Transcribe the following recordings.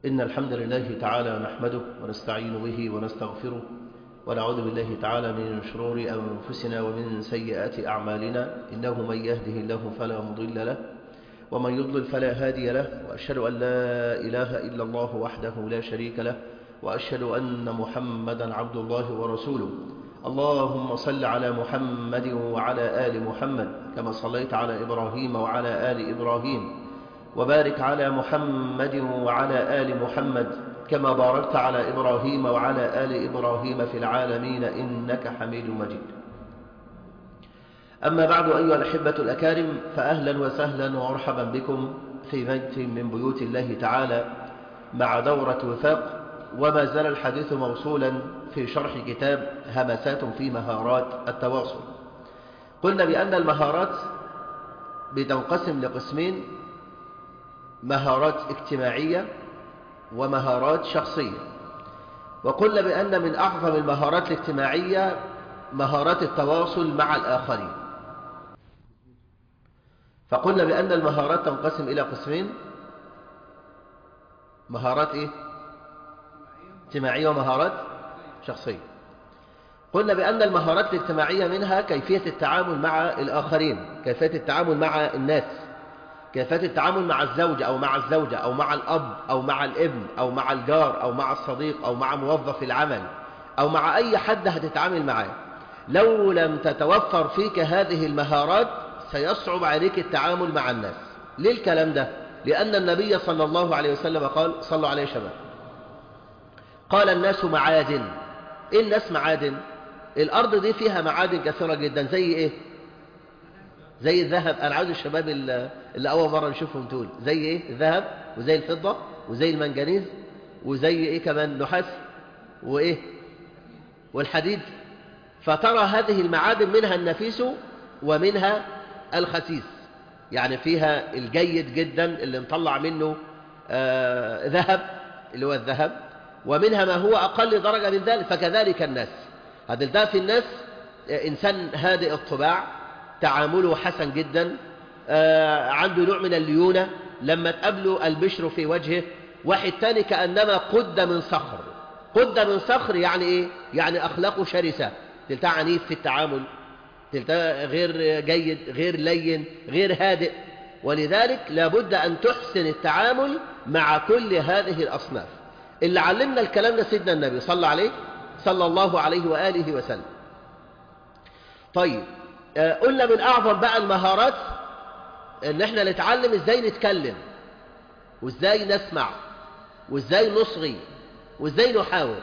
إن الحمد لله تعالى نحمده ونستعين به ونستغفره ونعوذ بالله تعالى من شرور أنفسنا ومن سيئات أعمالنا إنه من يهده الله فلا مضل له ومن يضلل فلا هادي له وأشهد أن لا إله إلا الله وحده لا شريك له وأشهد أن محمدا عبد الله ورسوله اللهم صل على محمد وعلى آل محمد كما صليت على إبراهيم وعلى آل إبراهيم وبارك على محمد وعلى آل محمد كما باركت على إبراهيم وعلى آل إبراهيم في العالمين إنك حميد مجيد أما بعد أيها الأحبة الأكارم فأهلا وسهلا ومرحبا بكم في بيت من بيوت الله تعالى مع دورة وفاق وما زال الحديث موصولا في شرح كتاب همسات في مهارات التواصل قلنا بأن المهارات بتنقسم لقسمين مهارات اجتماعية ومهارات شخصية وقلنا بأن من أعظم المهارات الاجتماعية مهارات التواصل مع الآخرين فقلنا بأن المهارات تنقسم إلى قسمين مهارات إيه؟ اجتماعية ومهارات شخصية قلنا بأن المهارات الاجتماعية منها كيفية التعامل مع الآخرين كيفية التعامل مع الناس كيفية التعامل مع الزوج أو مع الزوجة أو مع الأب أو مع الابن أو مع الجار أو مع الصديق أو مع موظف العمل أو مع أي حد هتتعامل معاه لو لم تتوفر فيك هذه المهارات سيصعب عليك التعامل مع الناس ليه الكلام ده؟ لأن النبي صلى الله عليه وسلم قال صلوا عليه شباب قال الناس معادن ايه الناس معادن الارض دي فيها معادن كثيرة جدا زي ايه زي الذهب انا عاوز الشباب اللي اول مرة نشوفهم تقول زي ايه الذهب وزي الفضة وزي المنجنيز وزي ايه كمان نحاس وايه والحديد فترى هذه المعادن منها النفيس ومنها الخسيس يعني فيها الجيد جدا اللي نطلع منه آه ذهب اللي هو الذهب ومنها ما هو أقل درجة من ذلك فكذلك الناس هذا ده في الناس إنسان هادئ الطباع تعامله حسن جدا آه عنده نوع من الليونة لما تقابله البشر في وجهه واحد تاني كأنما قد من صخر قد من صخر يعني إيه؟ يعني أخلاقه شرسة تلتها عنيف في التعامل تلتها غير جيد غير لين غير هادئ ولذلك لابد أن تحسن التعامل مع كل هذه الأصناف اللي علمنا الكلام ده سيدنا النبي صلى عليه صلى الله عليه وآله وسلم طيب آه قلنا من أعظم بقى المهارات ان احنا نتعلم ازاي نتكلم وازاي نسمع وازاي نصغي وازاي نحاور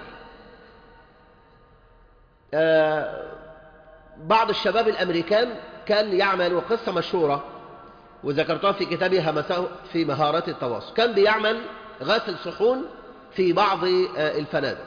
آه بعض الشباب الامريكان كان يعمل قصة مشهورة وذكرتها في كتابي همسة في مهارات التواصل كان بيعمل غاسل صحون في بعض الفنادق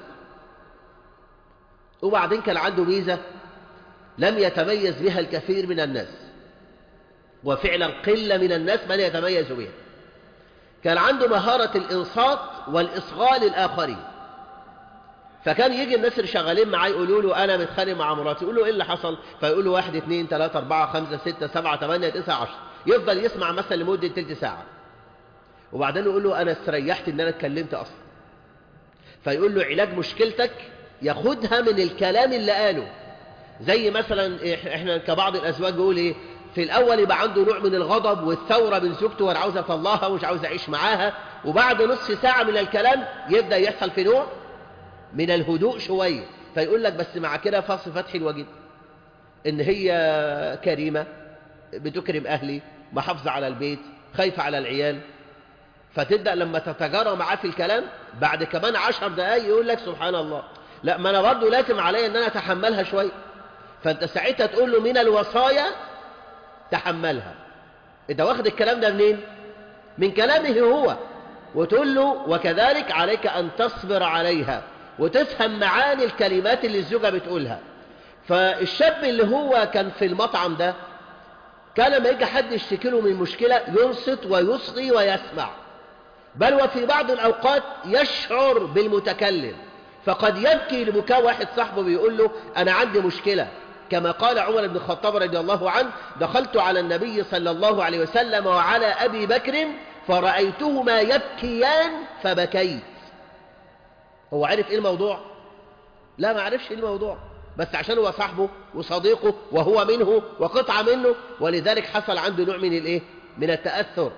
وبعدين كان عنده ميزة لم يتميز بها الكثير من الناس وفعلا قلة من الناس من يتميز بها كان عنده مهارة الإنصات والإصغاء للآخرين فكان يجي الناس اللي شغالين معاه يقولوا له أنا متخانق مع مراتي يقول له إيه اللي حصل فيقول له واحد اثنين ثلاثة أربعة خمسة ستة سبعة ثمانية تسعة عشر يفضل يسمع مثلا لمدة تلت ساعة وبعدين يقول له أنا استريحت إن أنا اتكلمت أصلا فيقول له علاج مشكلتك ياخدها من الكلام اللي قاله زي مثلا احنا كبعض الازواج بيقول ايه في الاول يبقى عنده نوع من الغضب والثوره من زوجته وانا عاوز اطلقها ومش عاوز اعيش معاها وبعد نصف ساعه من الكلام يبدا يحصل في نوع من الهدوء شويه فيقول لك بس مع كده صفات حلوه جدا ان هي كريمه بتكرم اهلي محافظه على البيت خايفه على العيال فتبدأ لما تتجارى معاه في الكلام بعد كمان عشر دقايق يقول لك سبحان الله لا ما أنا برضه لازم علي أن أنا أتحملها شوية فأنت ساعتها تقول له من الوصايا تحملها أنت واخد الكلام ده منين؟ من كلامه هو وتقول له وكذلك عليك أن تصبر عليها وتفهم معاني الكلمات اللي الزوجة بتقولها فالشاب اللي هو كان في المطعم ده كان لما يجي حد يشتكي له من مشكلة ينصت ويصغي ويسمع بل وفي بعض الأوقات يشعر بالمتكلم فقد يبكي لبكاء واحد صاحبه بيقول له أنا عندي مشكلة كما قال عمر بن الخطاب رضي الله عنه دخلت على النبي صلى الله عليه وسلم وعلى أبي بكر فرأيتهما يبكيان فبكيت هو عرف ايه الموضوع لا ما عرفش ايه الموضوع بس عشان هو صاحبه وصديقه وهو منه وقطعة منه ولذلك حصل عنده نوع من الايه من التأثر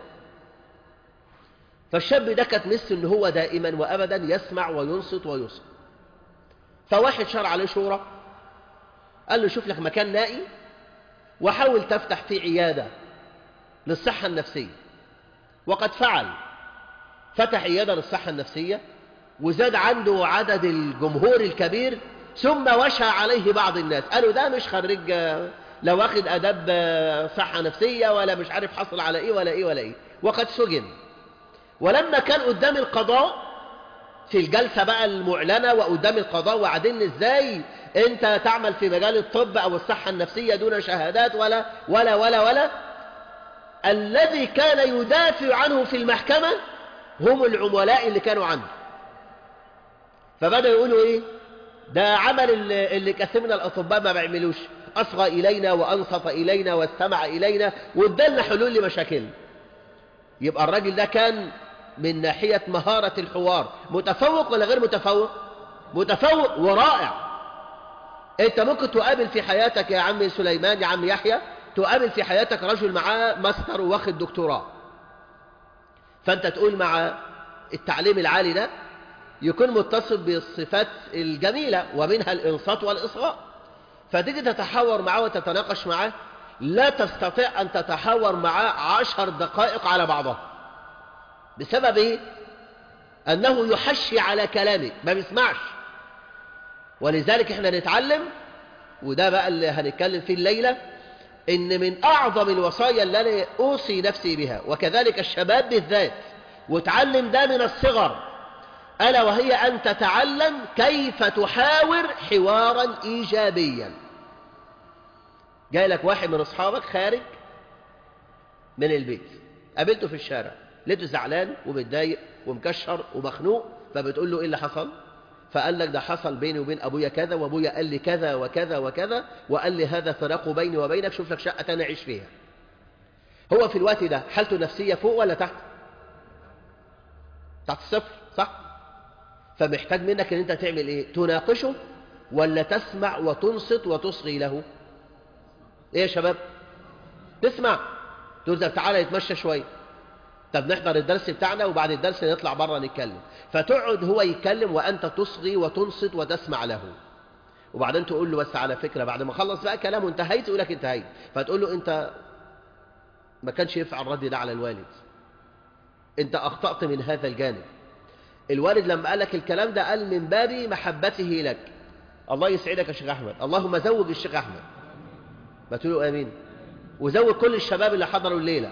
فالشاب ده كانت مثل ان هو دائما وابدا يسمع وينصت ويصغي فواحد شرع عليه شورى قال له شوف لك مكان نائي وحاول تفتح فيه عيادة للصحة النفسية وقد فعل فتح عيادة للصحة النفسية وزاد عنده عدد الجمهور الكبير ثم وشى عليه بعض الناس قالوا ده مش خريج لا واخد أداب صحة نفسية ولا مش عارف حصل على إيه ولا إيه ولا إيه وقد سجن ولما كان قدام القضاء في الجلسة بقى المعلنة وقدام القضاء وعدين ازاي انت تعمل في مجال الطب او الصحة النفسية دون شهادات ولا ولا ولا ولا الذي كان يدافع عنه في المحكمة هم العملاء اللي كانوا عنده فبدأوا يقولوا ايه ده عمل اللي, اللي كثير من الاطباء ما بيعملوش اصغى الينا وانصت الينا واستمع الينا وادالنا حلول لمشاكلنا يبقى الراجل ده كان من ناحية مهارة الحوار متفوق ولا غير متفوق متفوق ورائع انت ممكن تقابل في حياتك يا عم سليمان يا عم يحيى تقابل في حياتك رجل معاه ماستر واخد دكتوراه فانت تقول مع التعليم العالي ده يكون متصف بالصفات الجميلة ومنها الإنصات والإصغاء فتيجي تتحاور معاه وتتناقش معاه لا تستطيع أن تتحاور معاه عشر دقائق على بعضها بسبب ايه انه يحشي على كلامك ما بيسمعش ولذلك احنا نتعلم وده بقى اللي هنتكلم فيه الليلة ان من اعظم الوصايا اللي انا اوصي نفسي بها وكذلك الشباب بالذات وتعلم ده من الصغر الا وهي ان تتعلم كيف تحاور حوارا ايجابيا جاي لك واحد من اصحابك خارج من البيت قابلته في الشارع لقيته زعلان ومتضايق ومكشر ومخنوق فبتقول له ايه اللي حصل فقال لك ده حصل بيني وبين ابويا كذا وابويا قال لي كذا وكذا وكذا وقال لي هذا فراق بيني وبينك شوف لك شقه تاني اعيش فيها هو في الوقت ده حالته النفسيه فوق ولا تحت تحت الصفر صح فمحتاج منك ان انت تعمل ايه تناقشه ولا تسمع وتنصت وتصغي له ايه يا شباب تسمع تقول طب تعالى يتمشى شويه طب نحضر الدرس بتاعنا وبعد الدرس نطلع بره نتكلم فتقعد هو يتكلم وأنت تصغي وتنصت وتسمع له وبعدين تقول له بس على فكرة بعد ما خلص بقى كلامه انتهيت يقول لك انتهيت فتقول له انت ما كانش ينفع الرد ده على الوالد انت أخطأت من هذا الجانب الوالد لما قال لك الكلام ده قال من باب محبته لك الله يسعدك يا شيخ أحمد اللهم زوج الشيخ أحمد ما تقولوا آمين وزوج كل الشباب اللي حضروا الليلة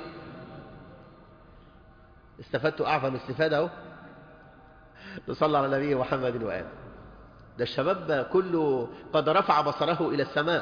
استفدت أعظم استفادة اهو نصلى على نبي محمد وآله ده الشباب كله قد رفع بصره إلى السماء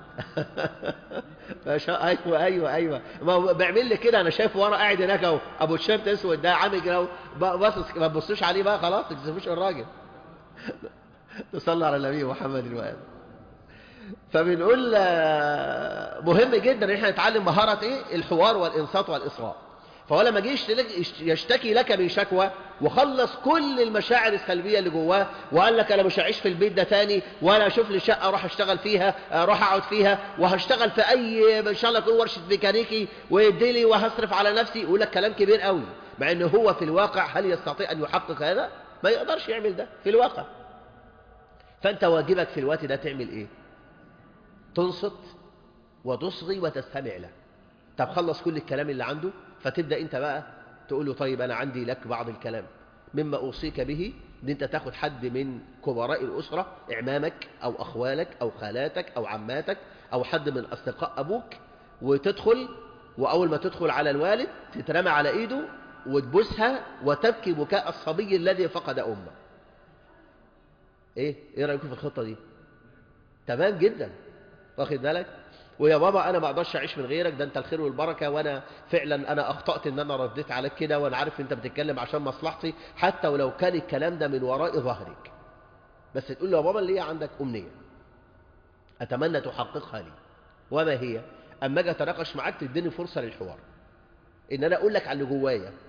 ما شاء ايوه ايوه ايوه ما هو بيعمل لي كده انا شايف ورا قاعد هناك اهو ابو الشاب اسود ده عامل كده باصص ما تبصوش عليه بقى خلاص ما تكسفوش الراجل نصلي على النبي محمد وآله فبنقول مهم جدا ان احنا نتعلم مهارة ايه الحوار والانصات والاصغاء فهو لما جه يشتكي لك من شكوى وخلص كل المشاعر السلبية اللي جواه وقال لك أنا مش هعيش في البيت ده تاني ولا أشوف لي شقة أروح أشتغل فيها أروح أقعد فيها وهشتغل في أي إن شاء الله يكون ورشة ميكانيكي ويديلي وهصرف على نفسي يقول لك كلام كبير قوي مع إن هو في الواقع هل يستطيع أن يحقق هذا؟ ما يقدرش يعمل ده في الواقع فأنت واجبك في الوقت ده تعمل إيه؟ تنصت وتصغي وتستمع له طب خلص كل الكلام اللي عنده فتبدأ انت بقى تقول له طيب انا عندي لك بعض الكلام مما اوصيك به ان انت تاخد حد من كبراء الاسرة اعمامك او اخوالك او خالاتك او عماتك او حد من اصدقاء ابوك وتدخل واول ما تدخل على الوالد تترمى على ايده وتبوسها وتبكي بكاء الصبي الذي فقد امه ايه ايه رايكم في الخطه دي تمام جدا واخد بالك ويا بابا انا ما اقدرش اعيش من غيرك ده انت الخير والبركه وانا فعلا انا اخطات ان انا رديت عليك كده وانا عارف انت بتتكلم عشان مصلحتي حتى ولو كان الكلام ده من وراء ظهرك بس تقول له يا بابا اللي هي عندك امنيه اتمنى تحققها لي وما هي اما اجي اتناقش معاك تديني فرصه للحوار ان انا اقول لك على اللي جوايا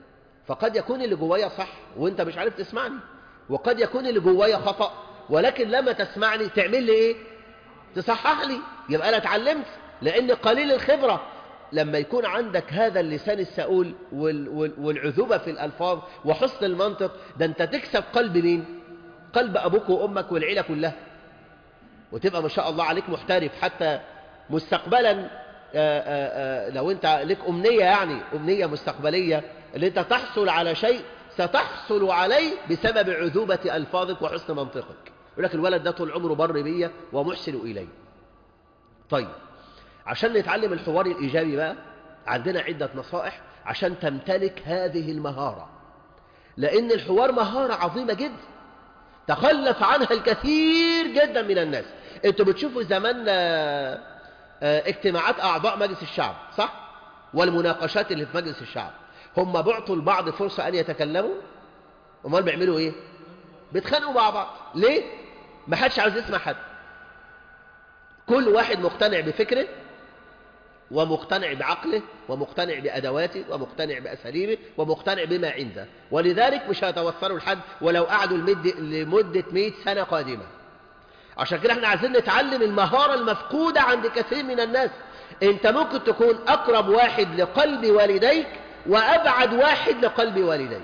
فقد يكون اللي جوايا صح وانت مش عارف تسمعني وقد يكون اللي جوايا خطأ ولكن لما تسمعني تعمل لي ايه تصحح لي يبقى انا اتعلمت لان قليل الخبرة لما يكون عندك هذا اللسان السؤول وال وال والعذوبة في الألفاظ وحسن المنطق ده انت تكسب قلب مين قلب أبوك وأمك والعيلة كلها وتبقى ما شاء الله عليك محترف حتى مستقبلا آآ آآ لو انت لك أمنية يعني أمنية مستقبلية اللي انت تحصل على شيء ستحصل عليه بسبب عذوبة ألفاظك وحسن منطقك يقول لك الولد ده طول عمره بر بيا ومحسن إلي طيب عشان نتعلم الحوار الإيجابي بقى عندنا عدة نصائح عشان تمتلك هذه المهارة لأن الحوار مهارة عظيمة جدا تخلف عنها الكثير جدا من الناس انتوا بتشوفوا زمان اجتماعات أعضاء مجلس الشعب صح؟ والمناقشات اللي في مجلس الشعب هم بعطوا البعض فرصة أن يتكلموا امال بيعملوا ايه بيتخانقوا مع بعض ليه ما حدش عاوز يسمع حد كل واحد مقتنع بفكره ومقتنع بعقله ومقتنع بأدواته ومقتنع بأساليبه ومقتنع بما عنده ولذلك مش هيتوصلوا لحد ولو قعدوا المد... لمدة 100 سنة قادمة عشان كده احنا عايزين نتعلم المهارة المفقودة عند كثير من الناس انت ممكن تكون أقرب واحد لقلب والديك وأبعد واحد لقلب والديك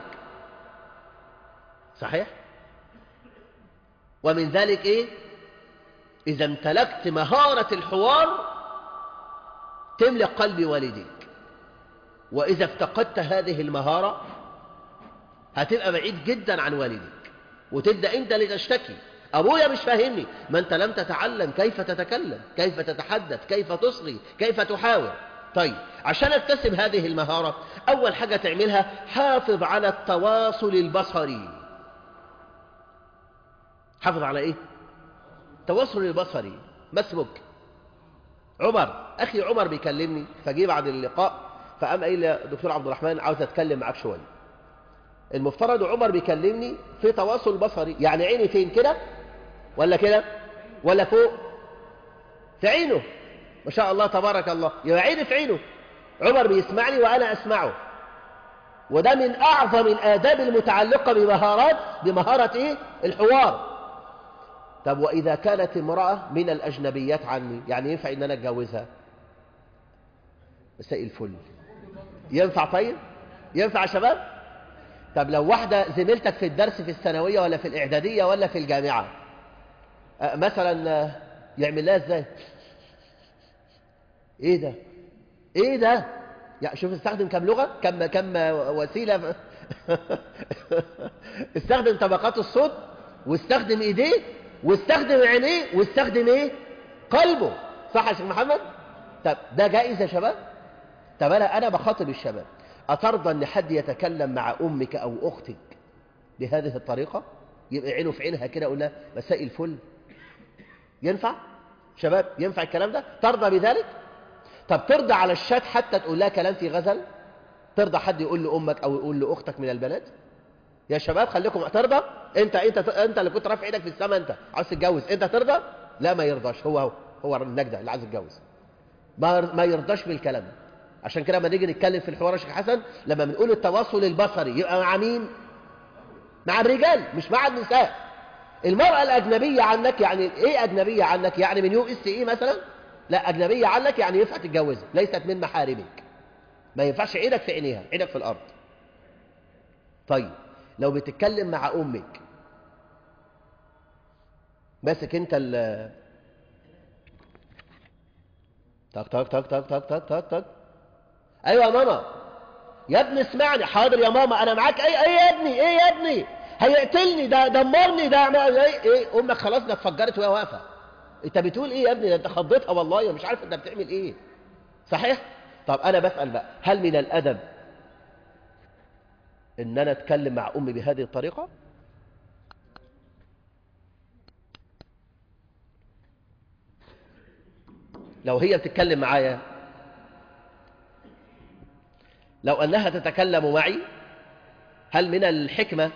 صحيح؟ ومن ذلك ايه؟ إذا امتلكت مهارة الحوار تملك قلب والديك وإذا افتقدت هذه المهارة هتبقى بعيد جدا عن والديك وتبدأ أنت لتشتكي أبويا مش فاهمني ما أنت لم تتعلم كيف تتكلم كيف تتحدث كيف تصغي كيف تحاور طيب عشان اكتسب هذه المهارة أول حاجة تعملها حافظ على التواصل البصري حافظ على إيه؟ التواصل البصري ما اسمك؟ عمر أخي عمر بيكلمني فجي بعد اللقاء فقام قايل لي دكتور عبد الرحمن عاوز أتكلم معاك شوية المفترض عمر بيكلمني في تواصل بصري يعني عيني فين كده ولا كده ولا فوق في عينه ما شاء الله تبارك الله يبقى عيني في عينه عمر بيسمعني وأنا أسمعه وده من أعظم الآداب المتعلقة بمهارات بمهارة إيه؟ الحوار طب وإذا كانت امرأة من الأجنبيات عني يعني ينفع إن أنا أتجوزها مساء الفل ينفع طيب ينفع يا شباب طب لو واحدة زميلتك في الدرس في الثانوية ولا في الإعدادية ولا في الجامعة أه مثلا يعمل لها ازاي ايه ده ايه ده يعني شوف استخدم كم لغة كم كم وسيلة استخدم طبقات الصوت واستخدم ايديه واستخدم عينيه واستخدم ايه قلبه صح يا شيخ محمد طب ده جائز يا شباب طب انا انا بخاطب الشباب اترضى ان حد يتكلم مع امك او اختك بهذه الطريقه يبقى عينه في عينها كده اقول لها مساء الفل ينفع شباب ينفع الكلام ده ترضى بذلك طب ترضى على الشات حتى تقول لها كلام في غزل ترضى حد يقول لامك او يقول لاختك من البنات يا شباب خليكم ترضى انت انت انت اللي كنت رافع ايدك في السماء انت عاوز تتجوز انت ترضى لا ما يرضاش هو هو هو النجده اللي عايز يتجوز ما ما يرضاش بالكلام عشان كده لما نيجي نتكلم في الحوار يا شيخ حسن لما بنقول التواصل البصري يبقى مع مين مع الرجال مش مع النساء المرأة الأجنبية عنك يعني إيه أجنبية عنك يعني من يو اس إيه مثلا لا أجنبية عنك يعني ينفع تتجوزها ليست من محارمك ما ينفعش عينك في عينيها عينك في الأرض طيب لو بتتكلم مع أمك ماسك أنت ال تك تك تك تك تك تك تك تك أيوة يا ماما يا ابني اسمعني حاضر يا ماما أنا معاك أي أي يا ابني إيه يا ابني هيقتلني ده دمرني ده ايه ايه امك خلاص ده اتفجرت وهي واقفه انت بتقول ايه يا ابني ده انت خضيتها والله مش عارف انت بتعمل ايه صحيح طب انا بسال بقى هل من الادب ان انا اتكلم مع امي بهذه الطريقه لو هي بتتكلم معايا لو انها تتكلم معي هل من الحكمه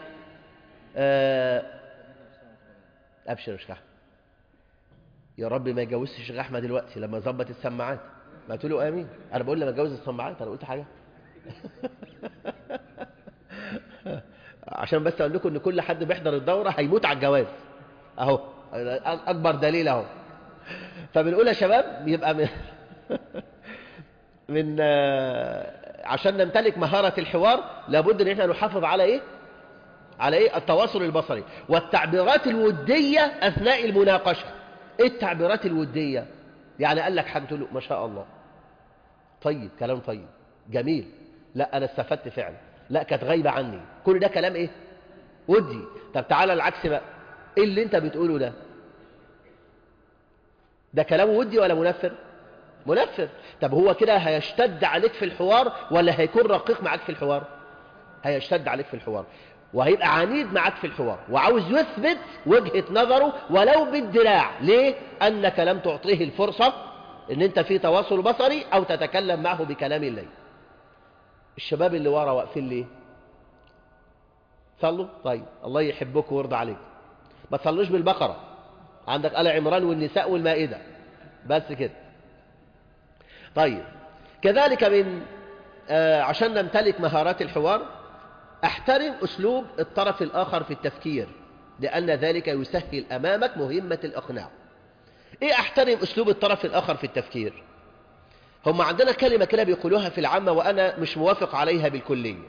ابشر يا شيخ احمد يا رب ما يجوزش الشيخ احمد دلوقتي لما ظبط السماعات ما تقولوا امين انا بقول لما اتجوز السماعات انا قلت حاجه عشان بس اقول لكم ان كل حد بيحضر الدورة هيموت على الجواز اهو اكبر دليل اهو فبنقول يا شباب يبقى من من عشان نمتلك مهارة الحوار لابد ان احنا نحافظ على ايه على ايه التواصل البصري والتعبيرات الودية اثناء المناقشة ايه التعبيرات الودية يعني قال لك حاجة تقول له ما شاء الله طيب كلام طيب جميل لا انا استفدت فعلا لا كانت غايبة عني كل ده كلام ايه ودي طب تعالى العكس بقى ايه اللي انت بتقوله ده ده كلام ودي ولا منفر منفر طب هو كده هيشتد عليك في الحوار ولا هيكون رقيق معاك في الحوار هيشتد عليك في الحوار وهيبقى عنيد معاك في الحوار وعاوز يثبت وجهة نظره ولو بالدراع ليه أنك لم تعطيه الفرصة ان انت في تواصل بصري او تتكلم معه بكلام الله الشباب اللي ورا واقفين ليه صلوا طيب الله يحبك ويرضى عليك ما تصلوش بالبقرة عندك آل عمران والنساء والمائدة بس كده طيب كذلك من آه عشان نمتلك مهارات الحوار احترم أسلوب الطرف الآخر في التفكير لأن ذلك يسهل أمامك مهمة الإقناع إيه احترم أسلوب الطرف الآخر في التفكير هم عندنا كلمة كده بيقولوها في العامة وأنا مش موافق عليها بالكلية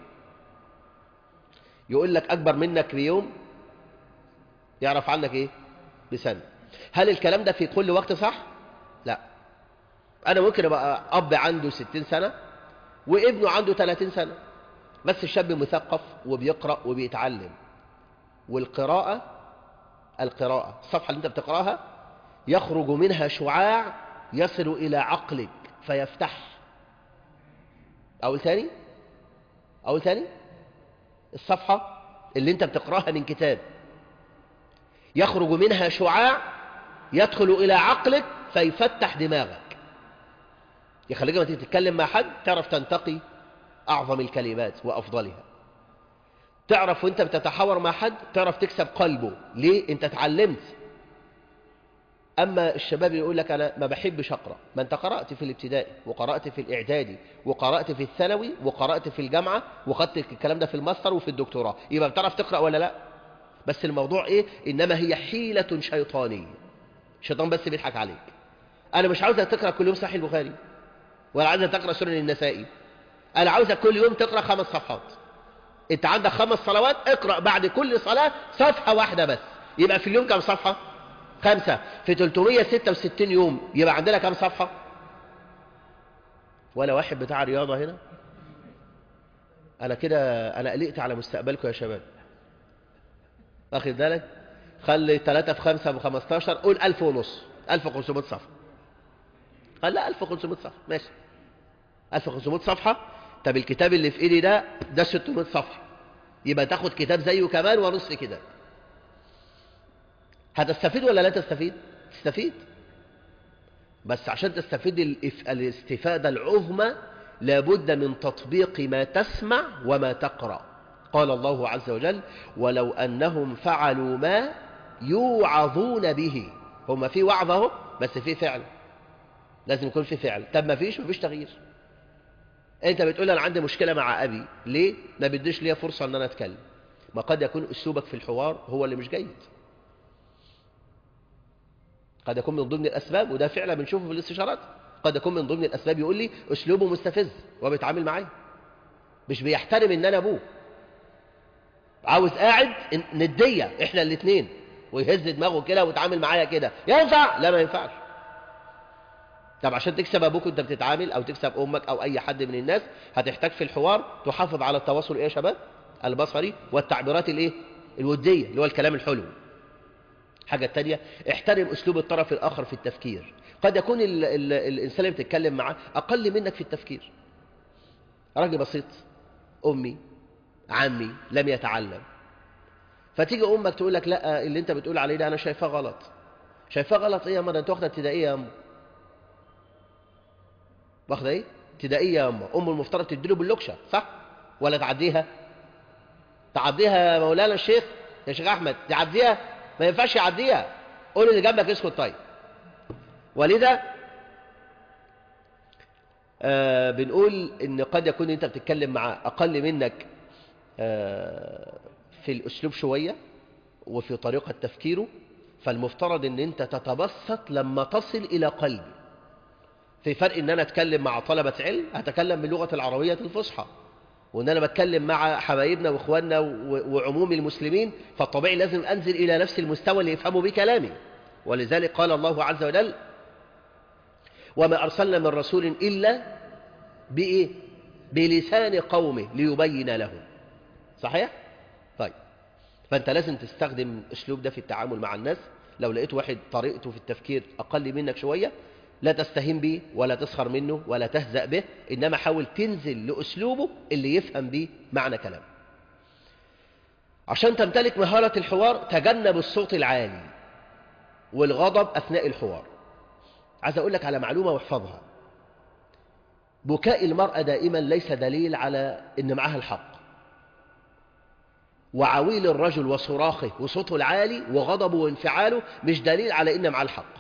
يقول لك أكبر منك بيوم يعرف عنك إيه بسنة هل الكلام ده في كل وقت صح لا أنا ممكن أبقى أب عنده ستين سنة وابنه عنده ثلاثين سنة بس الشاب مثقف وبيقرأ وبيتعلم والقراءة القراءة الصفحة اللي انت بتقرأها يخرج منها شعاع يصل إلى عقلك فيفتح أول ثاني أول ثاني الصفحة اللي انت بتقرأها من كتاب يخرج منها شعاع يدخل إلى عقلك فيفتح دماغك يخليك لما تيجي تتكلم مع حد تعرف تنتقي أعظم الكلمات وأفضلها تعرف وانت بتتحاور مع حد تعرف تكسب قلبه ليه انت اتعلمت أما الشباب يقول لك أنا ما بحبش أقرأ ما أنت قرأت في الابتدائي وقرأت في الإعدادي وقرأت في الثانوي وقرأت في الجامعة وخدت الكلام ده في الماستر وفي الدكتوراه يبقى بتعرف تقرأ ولا لا بس الموضوع إيه إنما هي حيلة شيطانية الشيطان بس بيضحك عليك أنا مش عاوزك تقرأ كل يوم صحيح البخاري ولا عاوزك تقرأ سنن النسائي أنا عاوزك كل يوم تقرأ خمس صفحات أنت عندك خمس صلوات اقرأ بعد كل صلاة صفحة واحدة بس يبقى في اليوم كم صفحة خمسة في 366 يوم يبقى عندنا كم صفحة ولا واحد بتاع رياضة هنا أنا كده أنا قلقت على مستقبلكم يا شباب واخد بالك خلي 3 في 5 ب 15 قول 1000 ونص 1500 صفحة قال لا 1500 صفحة ماشي 1500 صفحة طب الكتاب اللي في ايدي ده ده 600 صفحة يبقى تاخد كتاب زيه كمان ونصف كتاب هتستفيد ولا لا تستفيد تستفيد بس عشان تستفيد الاستفادة العظمى لابد من تطبيق ما تسمع وما تقرأ قال الله عز وجل ولو أنهم فعلوا ما يوعظون به هم في وعظه بس في فعل لازم يكون في فعل طب ما فيش ما فيش تغيير انت بتقول انا عندي مشكلة مع ابي ليه ما بديش ليا فرصة ان انا اتكلم ما قد يكون اسلوبك في الحوار هو اللي مش جيد قد يكون من ضمن الأسباب وده فعلا بنشوفه في الاستشارات قد يكون من ضمن الأسباب يقول لي أسلوبه مستفز وهو بيتعامل معايا مش بيحترم إن أنا أبوه عاوز قاعد ندية إحنا الاثنين ويهز دماغه كده ويتعامل معايا كده ينفع لا ما ينفعش طب عشان تكسب أبوك وأنت بتتعامل أو تكسب أمك أو أي حد من الناس هتحتاج في الحوار تحافظ على التواصل إيه يا شباب البصري والتعبيرات الإيه الودية اللي هو الكلام الحلو حاجة تانية احترم أسلوب الطرف الآخر في التفكير قد يكون ال ال الإنسان اللي بتتكلم معاه أقل منك في التفكير راجل بسيط أمي عمي لم يتعلم فتيجي أمك تقول لك لا اللي أنت بتقول عليه ده أنا شايفاه غلط شايفاه غلط إيه يا أما ده أنت واخدة ابتدائية يا أما واخدة إيه؟ ابتدائية يا أما أم المفترض تديله باللكشة صح؟ ولا تعديها؟ تعديها يا مولانا الشيخ يا شيخ أحمد تعديها ما ينفعش يعديها قول اللي جنبك اسكت طيب ولذا آه بنقول ان قد يكون انت بتتكلم مع اقل منك آه، في الأسلوب شوية وفي طريقة تفكيره فالمفترض ان انت تتبسط لما تصل الى قلبي في فرق ان انا اتكلم مع طلبة علم هتكلم باللغة العربية الفصحى وان انا بتكلم مع حبايبنا واخواننا و- وعموم المسلمين فالطبيعي لازم انزل الى نفس المستوى اللي يفهموا بيه كلامي ولذلك قال الله عز وجل وما ارسلنا من رسول الا بايه بلسان قومه ليبين لهم صحيح طيب فانت لازم تستخدم الاسلوب ده في التعامل مع الناس لو لقيت واحد طريقته في التفكير اقل منك شويه لا تستهين به ولا تسخر منه ولا تهزأ به انما حاول تنزل لاسلوبه اللي يفهم بيه معنى كلامه عشان تمتلك مهارة الحوار تجنب الصوت العالي والغضب أثناء الحوار عايز أقول لك على معلومة واحفظها بكاء المرأة دائما ليس دليل على إن معها الحق وعويل الرجل وصراخه وصوته العالي وغضبه وانفعاله مش دليل على إن معاه الحق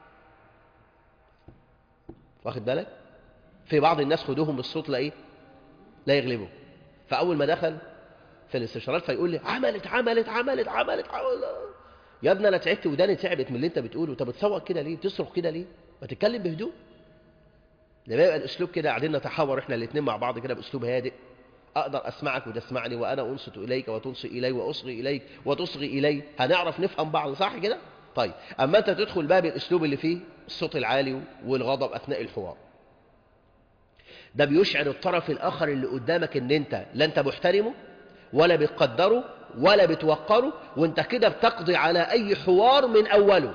واخد بالك في بعض الناس خدوهم بالصوت لا إيه لا يغلبه فأول ما دخل في الاستشارات فيقول لي عملت عملت عملت عملت عملت يا ابني انا تعبت وداني تعبت من اللي انت بتقوله انت بتصوت كده ليه بتصرخ كده ليه ما تتكلم بهدوء لما يبقى الاسلوب كده قاعدين نتحاور احنا الاثنين مع بعض كده باسلوب هادئ اقدر اسمعك وتسمعني وانا انصت اليك وتنصت الي واصغي اليك وتصغي الي هنعرف نفهم بعض صح كده طيب اما انت تدخل بقى بالاسلوب اللي فيه الصوت العالي والغضب اثناء الحوار ده بيشعر الطرف الاخر اللي قدامك ان انت لا انت محترمه ولا بتقدره ولا بتوقره وانت كده بتقضي على اي حوار من اوله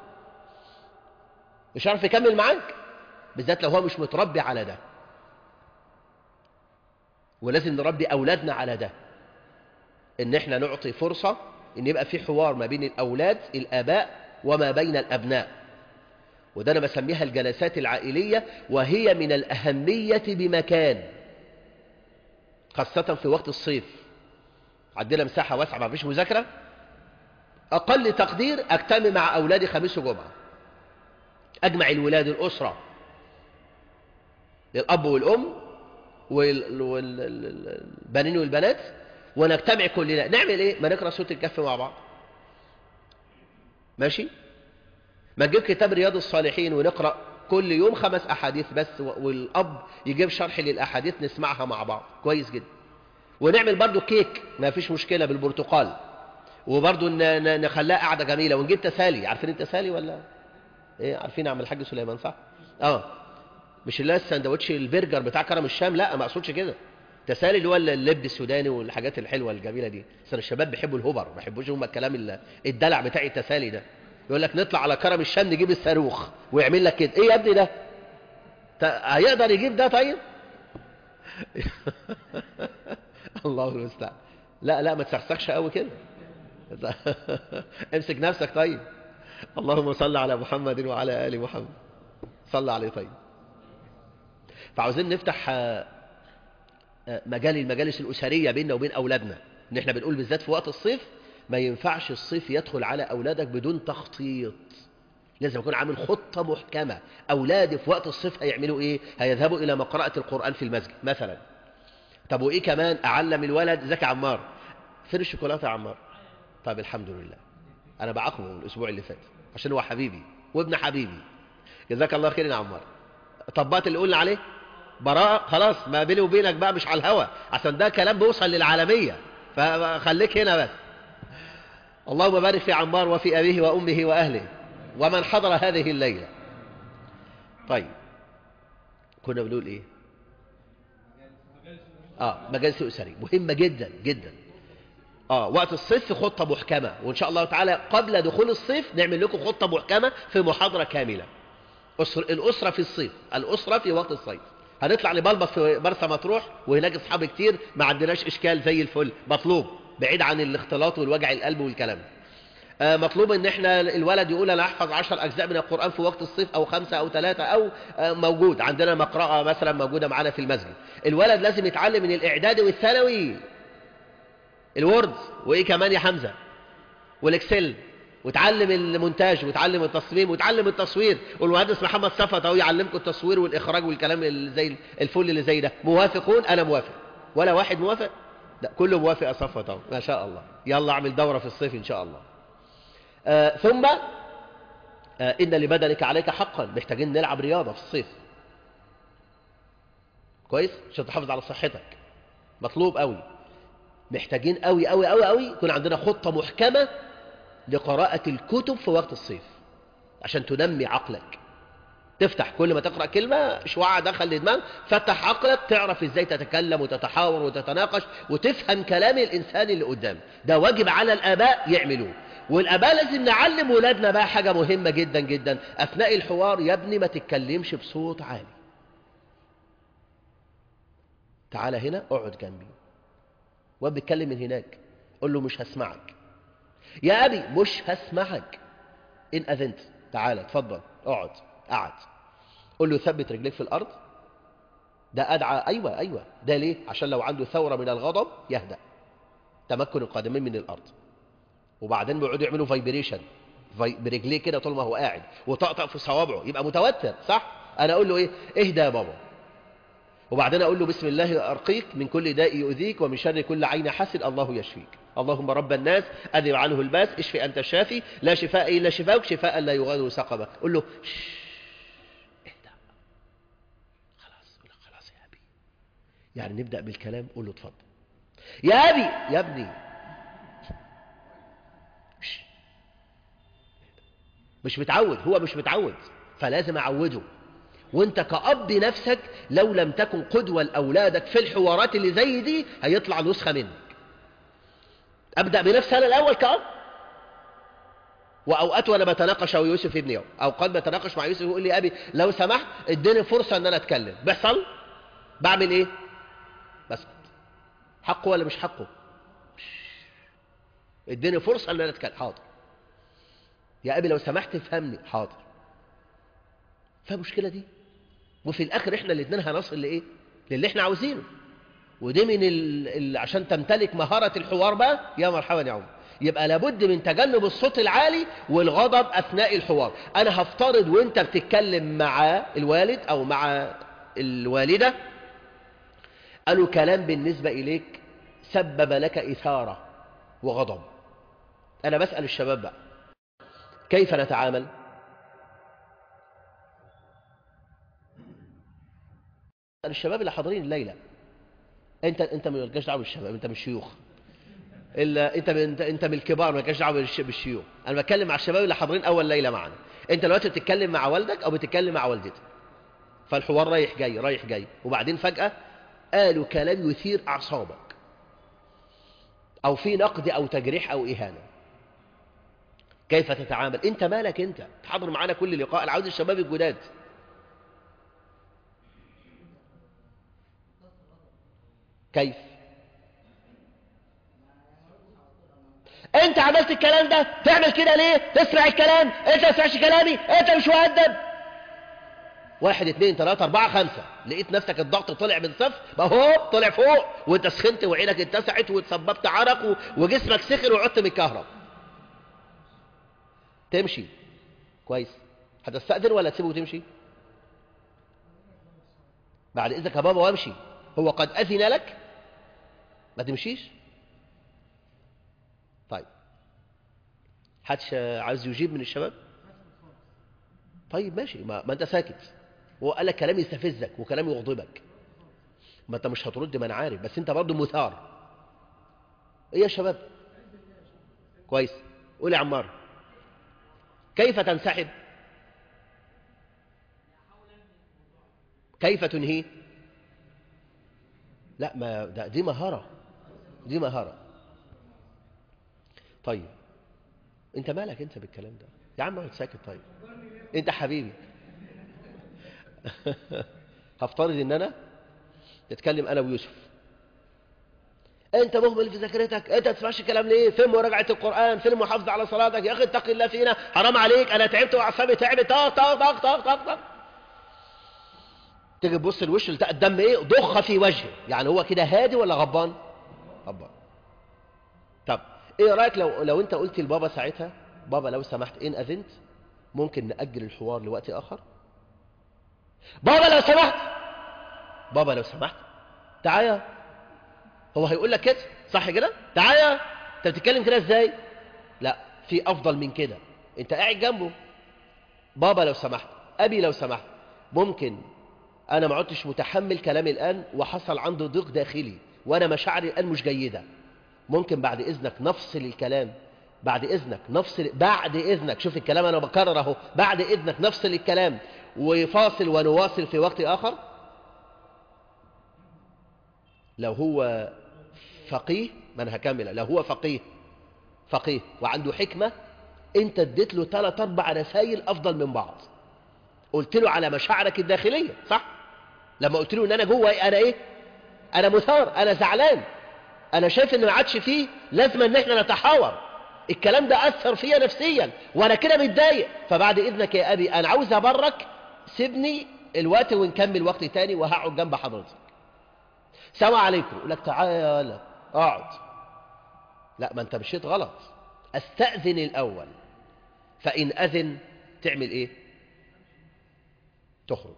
مش عارف يكمل معاك بالذات لو هو مش متربي على ده ولازم نربي اولادنا على ده ان احنا نعطي فرصة ان يبقى في حوار ما بين الاولاد الاباء وما بين الابناء وده انا بسميها الجلسات العائلية وهي من الاهمية بمكان خاصة في وقت الصيف عندنا مساحة واسعة ما فيش مذاكرة أقل تقدير أجتمع مع أولادي خميس وجمعة أجمع الولاد الأسرة الأب والأم والبنين والبنات ونجتمع كلنا نعمل إيه؟ ما نقرأ سورة الكهف مع بعض ماشي؟ ما نجيب كتاب رياض الصالحين ونقرأ كل يوم خمس أحاديث بس والأب يجيب شرح للأحاديث نسمعها مع بعض كويس جدا ونعمل برضو كيك ما فيش مشكلة بالبرتقال وبرضو نخليها قاعدة جميلة ونجيب تسالي عارفين التسالي ولا ايه عارفين عم الحاج سليمان صح اه مش اللي السندوتش البرجر بتاع كرم الشام لا ما اقصدش كده تسالي اللي هو اللب السوداني والحاجات الحلوه الجميله دي بس الشباب بيحبوا الهبر ما بيحبوش هم الكلام الدلع بتاع التسالي ده يقول لك نطلع على كرم الشام نجيب الصاروخ ويعمل لك كده ايه يا ابني ده هيقدر يجيب ده طيب الله المستعان لا لا ما تسخسخش قوي كده امسك نفسك طيب اللهم صل على محمد وعلى ال محمد صل عليه طيب فعاوزين نفتح مجال المجالس الأسرية بيننا وبين أولادنا إن إحنا بنقول بالذات في وقت الصيف ما ينفعش الصيف يدخل على أولادك بدون تخطيط لازم يكون عامل خطة محكمة أولادي في وقت الصيف هيعملوا إيه هيذهبوا إلى مقرأة القرآن في المسجد مثلا طب وإيه كمان أعلم الولد ذكي عمار فين الشوكولاتة يا عمار طب الحمد لله أنا بعاقبه الأسبوع اللي فات عشان هو حبيبي وابن حبيبي جزاك الله خير يا عمار طبات اللي قلنا عليه براءة خلاص ما بيني وبينك بقى مش على الهوا عشان ده كلام بيوصل للعالمية فخليك هنا بس اللهم بارك في عمار وفي أبيه وأمه وأهله ومن حضر هذه الليلة طيب كنا بنقول إيه آه مجالس أسري مهمة جدا جدا آه وقت الصيف في خطة محكمة وإن شاء الله تعالى قبل دخول الصيف نعمل لكم خطة محكمة في محاضرة كاملة أسر الأسرة في الصيف الأسرة في وقت الصيف هنطلع لبلبط في مرسى مطروح وهناك أصحاب كتير ما عندناش إشكال زي الفل مطلوب بعيد عن الاختلاط والوجع القلب والكلام آه مطلوب ان احنا الولد يقول انا احفظ عشر اجزاء من القرآن في وقت الصيف او خمسة او ثلاثة او آه موجود عندنا مقرأة مثلا موجودة معانا في المسجد الولد لازم يتعلم من الاعداد والثانوي الوورد وايه كمان يا حمزة والاكسل وتعلم المونتاج وتعلم التصميم وتعلم التصوير والمهندس محمد صفت اهو يعلمكم التصوير والاخراج والكلام اللي زي الفل اللي زي ده موافقون انا موافق ولا واحد موافق لا كله موافق صفوة اهو ما شاء الله يلا اعمل دورة في الصيف ان شاء الله آه ثم آه ان لبدنك عليك حقا محتاجين نلعب رياضة في الصيف كويس عشان تحافظ على صحتك مطلوب قوي محتاجين قوي قوي قوي قوي يكون عندنا خطة محكمة لقراءة الكتب في وقت الصيف عشان تنمي عقلك تفتح كل ما تقرأ كلمة شوعة دخل لدماغ فتح عقلك تعرف ازاي تتكلم وتتحاور وتتناقش وتفهم كلام الإنسان اللي قدام ده واجب على الآباء يعملوه والآباء لازم نعلم ولادنا بقى حاجة مهمة جدا جدا أثناء الحوار يا ابني ما تتكلمش بصوت عالي تعالى هنا اقعد جنبي واد بيتكلم من هناك قول له مش هسمعك يا أبي مش هسمعك إن أذنت تعالى اتفضل اقعد قعد قول له ثبت رجليك في الأرض ده أدعى أيوة أيوة ده ليه عشان لو عنده ثورة من الغضب يهدأ تمكن القدمين من الأرض وبعدين بيقعدوا يعملوا فايبريشن برجليه كده طول ما هو قاعد وطقطق في صوابعه يبقى متوتر صح انا اقول له ايه اهدى يا بابا وبعدين اقول له بسم الله ارقيك من كل داء يؤذيك ومن شر كل عين حسد الله يشفيك اللهم رب الناس اذب عنه الباس اشفي انت الشافي لا شفاء الا شفاؤك شفاء لا يغادر سقما قول له شش اهدى خلاص قول له خلاص يا ابي يعني نبدا بالكلام قول له اتفضل يا ابي يا ابني شش. مش متعود هو مش متعود فلازم اعوده وانت كأب نفسك لو لم تكن قدوة لأولادك في الحوارات اللي زي دي هيطلع نسخة منك أبدأ بنفسي أنا الأول كأب وأوقات وأنا بتناقش أو يوسف ابني أو قد بتناقش مع يوسف يقول لي أبي لو سمحت اديني فرصة أن أنا أتكلم بيحصل بعمل إيه بسكت حقه ولا مش حقه اديني فرصة أن أنا أتكلم حاضر يا أبي لو سمحت افهمني حاضر فمشكلة دي وفي الآخر إحنا الاثنين هنصل لإيه للي إحنا عاوزينه ودي من ال... ال... عشان تمتلك مهارة الحوار بقى يا مرحبا يا عمر يبقى لابد من تجنب الصوت العالي والغضب أثناء الحوار أنا هفترض وانت بتتكلم مع الوالد أو مع الوالدة قالوا كلام بالنسبة إليك سبب لك إثارة وغضب أنا بسأل الشباب بقى كيف نتعامل الشباب اللي حاضرين الليلة انت انت ما لكش دعوه بالشباب انت مش شيوخ الا انت انت انت من الكبار ما لكش دعوه بالشيوخ انا بتكلم مع الشباب اللي حاضرين اول ليله معانا انت دلوقتي بتتكلم مع والدك او بتتكلم مع والدتك فالحوار رايح جاي رايح جاي وبعدين فجاه قالوا كلام يثير اعصابك او في نقد او تجريح او اهانه كيف تتعامل انت مالك انت تحضر معانا كل لقاء انا عاوز الشباب الجداد كيف انت عملت الكلام ده تعمل كده ليه تسمع الكلام انت ما تسمعش كلامي انت مش مؤدب واحد اتنين تلاتة اربعة خمسة لقيت نفسك الضغط طلع من صفر ما هو طلع فوق وانت سخنت وعينك اتسعت وتسببت عرق وجسمك سخن وعدت متكهرب تمشي كويس هتستأذن ولا تسيبه وتمشي بعد اذنك يا بابا وامشي هو قد أذن لك ما تمشيش طيب حدش عايز يجيب من الشباب طيب ماشي ما, ما انت ساكت هو قال لك كلام يستفزك وكلام يغضبك ما انت مش هترد ما انا عارف بس انت برضه مثار ايه يا شباب كويس قول يا عمار كيف تنسحب كيف تنهيه لا ما ده دي مهارة دي مهارة طيب انت مالك انت بالكلام ده يا عم اقعد ساكت طيب انت حبيبي هفترض ان انا نتكلم انا ويوسف انت مهمل في ذاكرتك انت ما تسمعش الكلام ليه فين مراجعه القران فين المحافظه على صلاتك يا اخي اتق الله فينا حرام عليك انا تعبت واعصابي تعبت طق طق طق طق طق طق تيجي تبص الوش تلقى الدم ايه ضخ في وجهه يعني هو كده هادي ولا غضبان غضبان طب ايه رايك لو لو انت قلت لبابا ساعتها بابا لو سمحت ان اذنت ممكن ناجل الحوار لوقت اخر بابا لو سمحت بابا لو سمحت تعالى هو هيقول لك كده صح كده تعالى انت بتتكلم كده ازاي لا في افضل من كده انت قاعد جنبه بابا لو سمحت ابي لو سمحت ممكن انا ما عدتش متحمل كلامي الان وحصل عنده ضيق داخلي وانا مشاعري الان مش جيده ممكن بعد اذنك نفصل الكلام بعد اذنك نفصل بعد اذنك شوف الكلام انا بكرر اهو بعد اذنك نفصل الكلام وفاصل ونواصل في وقت اخر لو هو فقيه ما انا هكمل لو هو فقيه فقيه وعنده حكمة انت اديت له ثلاث اربع رسائل افضل من بعض قلت له على مشاعرك الداخلية صح لما قلت له ان انا جوه انا ايه انا مثار انا زعلان انا شايف ان ما عادش فيه لازم ان احنا نتحاور الكلام ده اثر فيا نفسيا وانا كده متضايق فبعد اذنك يا ابي انا عاوز ابرك سيبني الوقت ونكمل وقت تاني وهقعد جنب حضرتك سلام عليكم يقول لك تعالى اقعد لا ما انت مشيت غلط استأذن الاول فان اذن تعمل ايه تخرج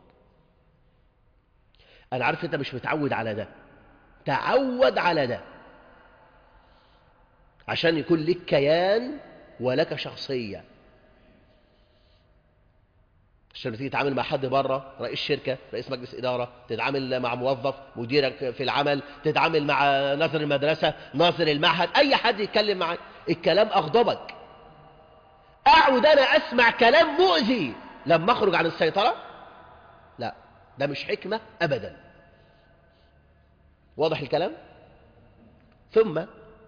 انا عارف انت مش متعود على ده تعود على ده عشان يكون لك كيان ولك شخصية عشان تيجي تتعامل مع حد بره رئيس شركة رئيس مجلس إدارة تتعامل مع موظف مديرك في العمل تتعامل مع ناظر المدرسة ناظر المعهد أي حد يتكلم معك الكلام أغضبك أقعد أنا أسمع كلام مؤذي لما أخرج عن السيطرة لا ده مش حكمة أبدا واضح الكلام ثم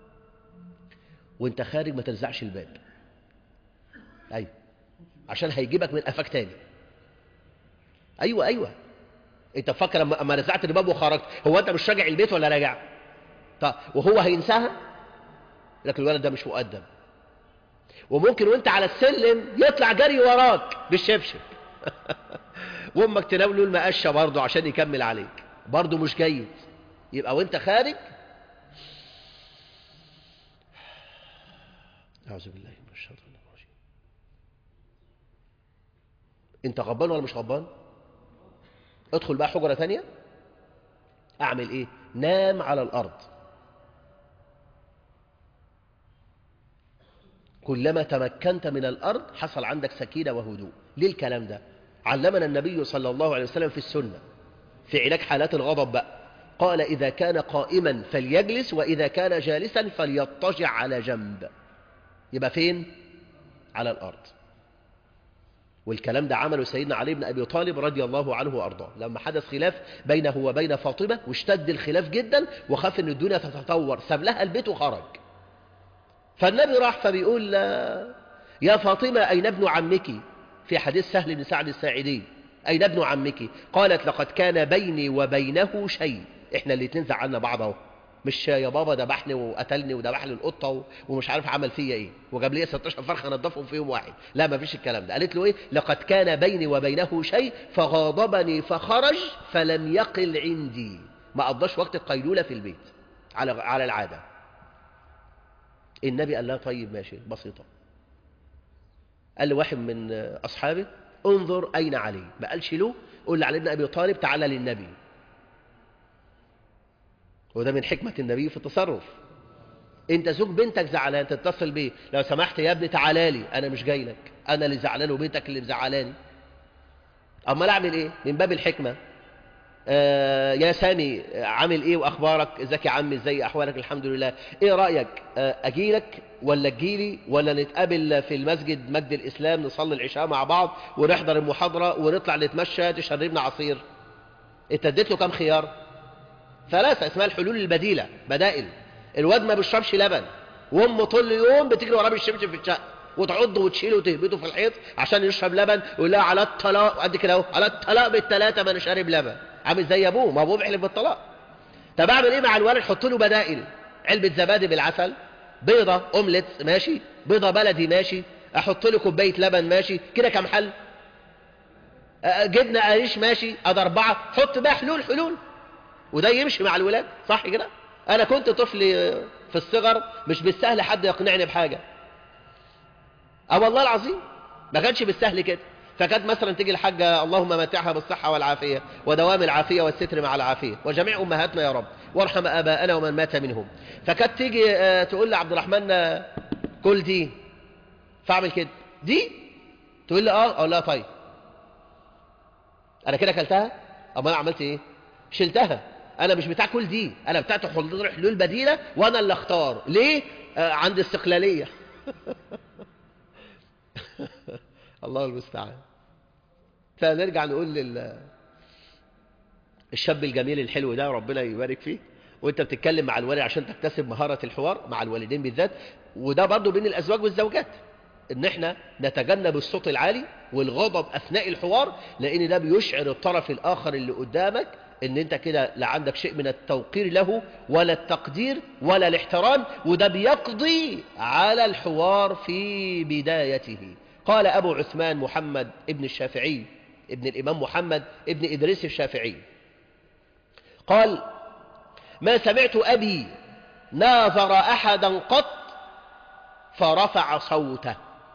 وانت خارج ما ترزعش الباب ايوه عشان هيجيبك من قفاك تاني ايوه ايوه انت فاكر لما اما رزعت الباب وخرجت هو انت مش راجع البيت ولا راجع طب وهو هينساها لكن الولد ده مش مؤدب وممكن وانت على السلم يطلع جري وراك بالشبشب وامك تناوله المقشه برضه عشان يكمل عليك برضه مش جيد يبقى وانت خارج أعوذ بالله من الشيطان الرجيم أنت غضبان ولا مش غضبان؟ ادخل بقى حجرة تانية أعمل إيه؟ نام على الأرض كلما تمكنت من الأرض حصل عندك سكينة وهدوء ليه الكلام ده؟ علمنا النبي صلى الله عليه وسلم في السنة في علاج حالات الغضب بقى قال إذا كان قائما فليجلس وإذا كان جالسا فليضطجع على جنب يبقى فين على الأرض والكلام ده عمله سيدنا علي بن أبي طالب رضي الله عنه وأرضاه لما حدث خلاف بينه وبين فاطمة واشتد الخلاف جدا وخاف أن الدنيا تتطور ساب لها البيت وخرج فالنبي راح فبيقول يا فاطمة أين ابن عمك في حديث سهل بن سعد الساعدي أين ابن عمك قالت لقد كان بيني وبينه شيء احنا الاتنين زعلنا بعض اهو مش يا بابا ذبحني وقتلني وذبح لي القطه ومش عارف عمل فيا ايه وجاب لي 16 فرخه نضفهم في يوم واحد لا ما فيش الكلام ده قالت له ايه لقد كان بيني وبينه شيء فغاضبني فخرج فلم يقل عندي ما قضاش وقت القيلوله في البيت على على العاده النبي قال لها طيب ماشي بسيطه قال لواحد من اصحابه انظر اين علي ما قالش له قول لعلي بن ابي طالب تعالى للنبي وده من حكمة النبي في التصرف انت زوج بنتك زعلان تتصل بيه لو سمحت يا ابني تعالى لي انا مش جاي لك انا اللي زعلان وبنتك اللي مزعلاني امال اعمل ايه من باب الحكمة آه يا سامي عامل ايه واخبارك ازيك يا عمي ازاي احوالك الحمد لله ايه رايك آه اجيلك ولا تجيلي ولا نتقابل في المسجد مجد الاسلام نصلي العشاء مع بعض ونحضر المحاضره ونطلع نتمشى تشربنا عصير انت اديت له كام خيار ثلاثة اسمها الحلول البديلة بدائل الواد ما بيشربش لبن وامه طول اليوم بتجري وراه بالشبشب في الشقة وتعضه وتشيله وتهبطه في الحيط عشان يشرب لبن ويقول لها على الطلاق قد كده اهو على الطلاق بالثلاثة ما انا شارب لبن عامل زي ابوه ما ابوه بيحلف بالطلاق طب اعمل ايه مع الولد حط له بدائل علبة زبادي بالعسل بيضة اومليت ماشي بيضة بلدي ماشي احط له كوباية لبن ماشي كده كام حل جبنة قريش ماشي ادي اربعة حط بقى حلول حلول وده يمشي مع الولاد صح كده انا كنت طفل في الصغر مش بالسهل حد يقنعني بحاجة اه والله العظيم ما كانش بالسهل كده فكانت مثلا تيجي الحاجة اللهم متعها بالصحة والعافية ودوام العافية والستر مع العافية وجميع أمهاتنا يا رب وارحم اباءنا ومن مات منهم فكانت تيجي آه، تقول لعبد الرحمن آه، كل دي فاعمل كده دي تقول لي اه اقول لها طيب انا كده اكلتها اما انا عملت ايه شلتها انا مش بتاع كل دي انا بتاعت حلول حلول بديله وانا اللي اختار ليه آه عندي استقلاليه الله المستعان فنرجع نقول لل الشاب الجميل الحلو ده ربنا يبارك فيه وانت بتتكلم مع الوالد عشان تكتسب مهارة الحوار مع الوالدين بالذات وده برضه بين الأزواج والزوجات ان احنا نتجنب الصوت العالي والغضب أثناء الحوار لأن ده بيشعر الطرف الآخر اللي قدامك ان انت كده لا عندك شيء من التوقير له ولا التقدير ولا الاحترام وده بيقضي على الحوار في بدايته قال أبو عثمان محمد ابن الشافعي ابن الإمام محمد ابن إدريس الشافعي قال ما سمعت أبي ناظر أحدا قط فرفع صوته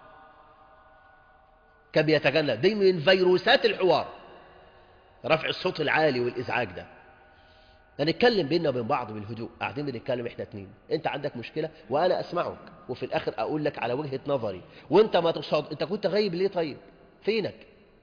كان بيتجنب دي من فيروسات الحوار رفع الصوت العالي والإزعاج ده هنتكلم بينا وبين بعض بالهدوء قاعدين بنتكلم احنا اتنين انت عندك مشكلة وانا اسمعك وفي الاخر اقول لك على وجهة نظري وانت ما تصاد انت كنت غايب ليه طيب فينك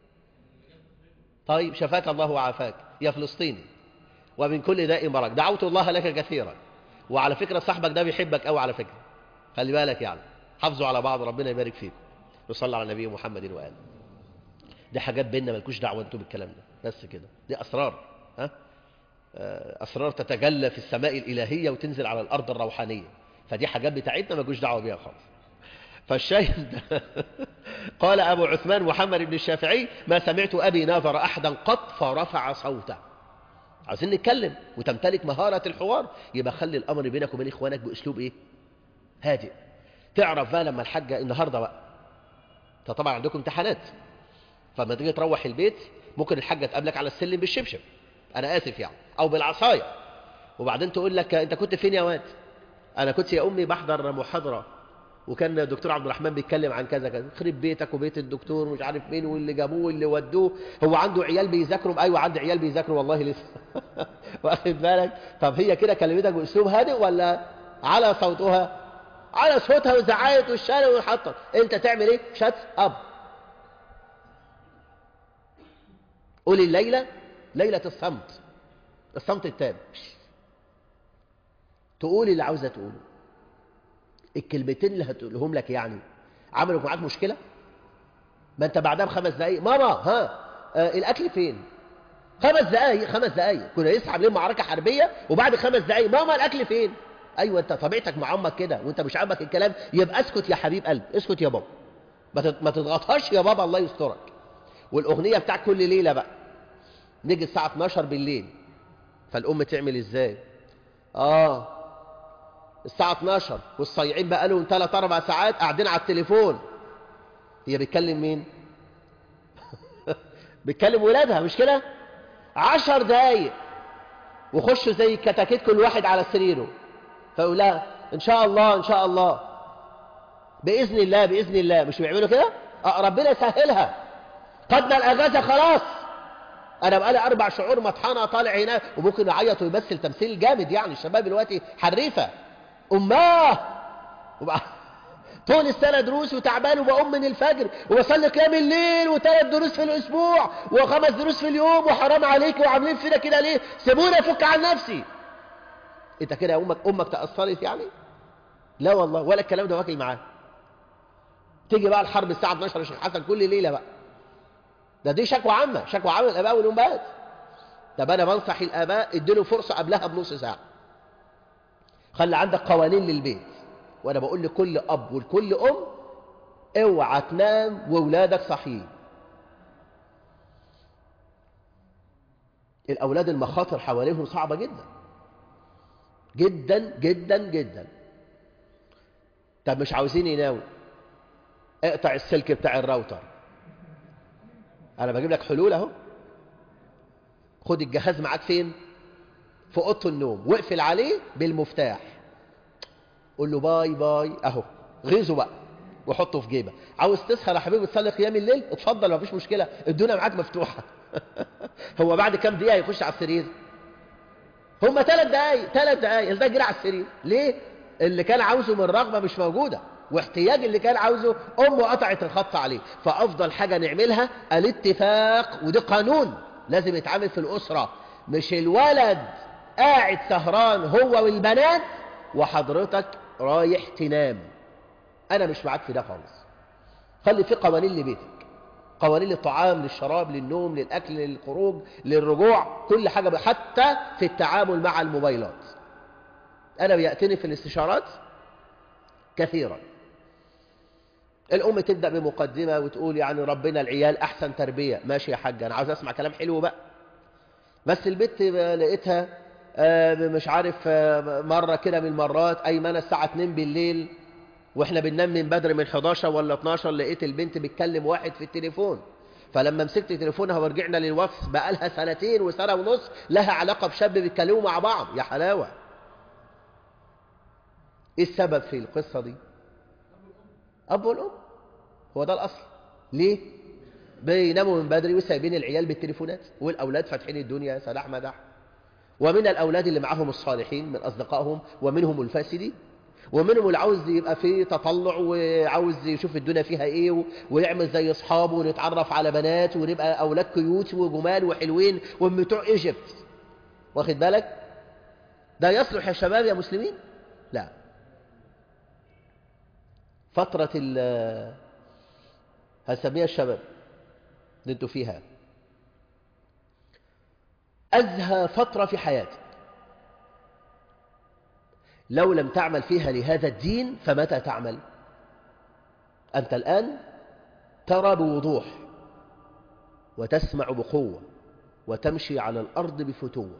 طيب شفاك الله وعافاك يا فلسطيني ومن كل داء مرض دعوت الله لك كثيرا وعلى فكرة صاحبك ده بيحبك قوي على فكرة خلي بالك يعني حافظوا على بعض ربنا يبارك فيكم وصلى على النبي محمد وآله دي حاجات بيننا مالكوش دعوة انتوا بالكلام ده بس كده دي أسرار ها أسرار تتجلى في السماء الإلهية وتنزل على الأرض الروحانية فدي حاجات بتاعتنا مالكوش دعوة بيها خالص فالشاهد قال أبو عثمان محمد بن الشافعي ما سمعت أبي ناظر أحدا قط فرفع صوته عايزين نتكلم وتمتلك مهارة الحوار يبقى خلي الأمر بينك وبين إخوانك بأسلوب إيه هادئ تعرف بقى لما الحاجة النهاردة بقى انت طبعا عندكم امتحانات فلما تيجي تروح البيت ممكن الحاجة تقابلك على السلم بالشبشب أنا آسف يعني أو بالعصاية وبعدين تقول لك أنت كنت فين يا واد أنا كنت يا أمي بحضر محاضرة وكان الدكتور عبد الرحمن بيتكلم عن كذا كذا خرب بيتك وبيت الدكتور ومش عارف مين واللي جابوه واللي ودوه هو عنده عيال بيذاكروا ايوه عندي عيال بيذاكروا والله لسه واخد بالك طب هي كده كلمتك باسلوب هادئ ولا على صوتها على صوتها وزعقت والشارع وحطت انت تعمل ايه شات اب قولي الليله ليله الصمت الصمت التام تقولي اللي عاوزه تقوله الكلمتين اللي هتقولهم لك يعني عملوا معاك مشكلة ما انت بعدها بخمس دقايق ماما ها آه الاكل فين خمس دقايق خمس دقايق كنا لسه عاملين معركة حربية وبعد خمس دقايق ماما الاكل فين ايوه انت طبيعتك مع امك كده وانت مش عاجبك الكلام يبقى اسكت يا حبيب قلب اسكت يا بابا ما تضغطهاش يا بابا الله يسترك والاغنيه بتاع كل ليله بقى نيجي الساعه 12 بالليل فالام تعمل ازاي اه الساعة 12 والصيعين بقى لهم 3 4 ساعات قاعدين على التليفون هي بتكلم مين بتكلم ولادها مش كده 10 دقايق وخشوا زي الكتاكيت كل واحد على سريره فيقول لها ان شاء الله ان شاء الله باذن الله باذن الله مش بيعملوا كده أه ربنا يسهلها خدنا الاجازه خلاص انا بقالي اربع شهور مطحنه طالع هنا وممكن اعيط ويمثل تمثيل جامد يعني الشباب دلوقتي حريفه اماه وبقى طول السنه دروس وتعبان وبقوم من الفجر وبصلي قيام الليل وثلاث دروس في الاسبوع وخمس دروس في اليوم وحرام عليك وعاملين فينا كده ليه سيبوني افك عن نفسي انت كده امك امك تاثرت يعني لا والله ولا الكلام ده واكل معاه تيجي بقى الحرب الساعه 12 يا شيخ حسن كل ليله بقى ده دي شكوى عامه شكوى عامه الاباء والامهات طب انا بنصح الاباء اديله فرصه قبلها بنص ساعه خلي عندك قوانين للبيت وانا بقول لكل اب ولكل ام اوعى تنام واولادك صحيين الاولاد المخاطر حواليهم صعبه جدا جدا جدا جدا طب مش عاوزين يناموا اقطع السلك بتاع الراوتر انا بجيب لك حلول اهو خد الجهاز معاك فين في اوضه النوم واقفل عليه بالمفتاح قول له باي باي اهو غيظه بقى وحطه في جيبك عاوز تسهر يا حبيبي تصلي قيام الليل اتفضل مفيش مشكله الدنيا معاك مفتوحه هو بعد كام دقيقه يخش على السرير هم ثلاث دقايق ثلاث دقايق ده جرى على السرير ليه اللي كان عاوزه من رغبة مش موجودة واحتياج اللي كان عاوزه أمه قطعت الخط عليه فأفضل حاجة نعملها الاتفاق ودي قانون لازم يتعامل في الأسرة مش الولد قاعد سهران هو والبنات وحضرتك رايح تنام أنا مش معاك في ده خالص خلي في قوانين لبيتك قوانين للطعام للشراب للنوم للأكل للخروج للرجوع كل حاجة حتى في التعامل مع الموبايلات أنا بيأتني في الاستشارات كثيرا الأم تبدأ بمقدمة وتقول يعني ربنا العيال أحسن تربية ماشي يا حاج أنا عاوز أسمع كلام حلو بقى بس البت لقيتها مش عارف مرة كده من المرات أيمنة الساعة 2 بالليل واحنا بننام من بدري من 11 ولا 12 لقيت البنت بتكلم واحد في التليفون فلما مسكت تليفونها ورجعنا للوصف بقى لها سنتين وسنة ونص لها علاقة بشاب بيتكلموا مع بعض يا حلاوة ايه السبب في القصة دي اب والام هو ده الاصل ليه بيناموا من بدري وسايبين العيال بالتليفونات والاولاد فاتحين الدنيا سلاح مدح ومن الاولاد اللي معاهم الصالحين من اصدقائهم ومنهم الفاسدين ومنهم اللي عاوز يبقى فيه تطلع وعاوز يشوف الدنيا فيها ايه ويعمل زي اصحابه ونتعرف على بنات ونبقى اولاد كيوت وجمال وحلوين ومن بتوع ايجيبت واخد بالك ده يصلح يا شباب يا مسلمين لا فترة ال هنسميها الشباب اللي انتوا فيها أزهى فترة في حياتك لو لم تعمل فيها لهذا الدين فمتى تعمل أنت الآن ترى بوضوح وتسمع بقوة وتمشي على الأرض بفتوة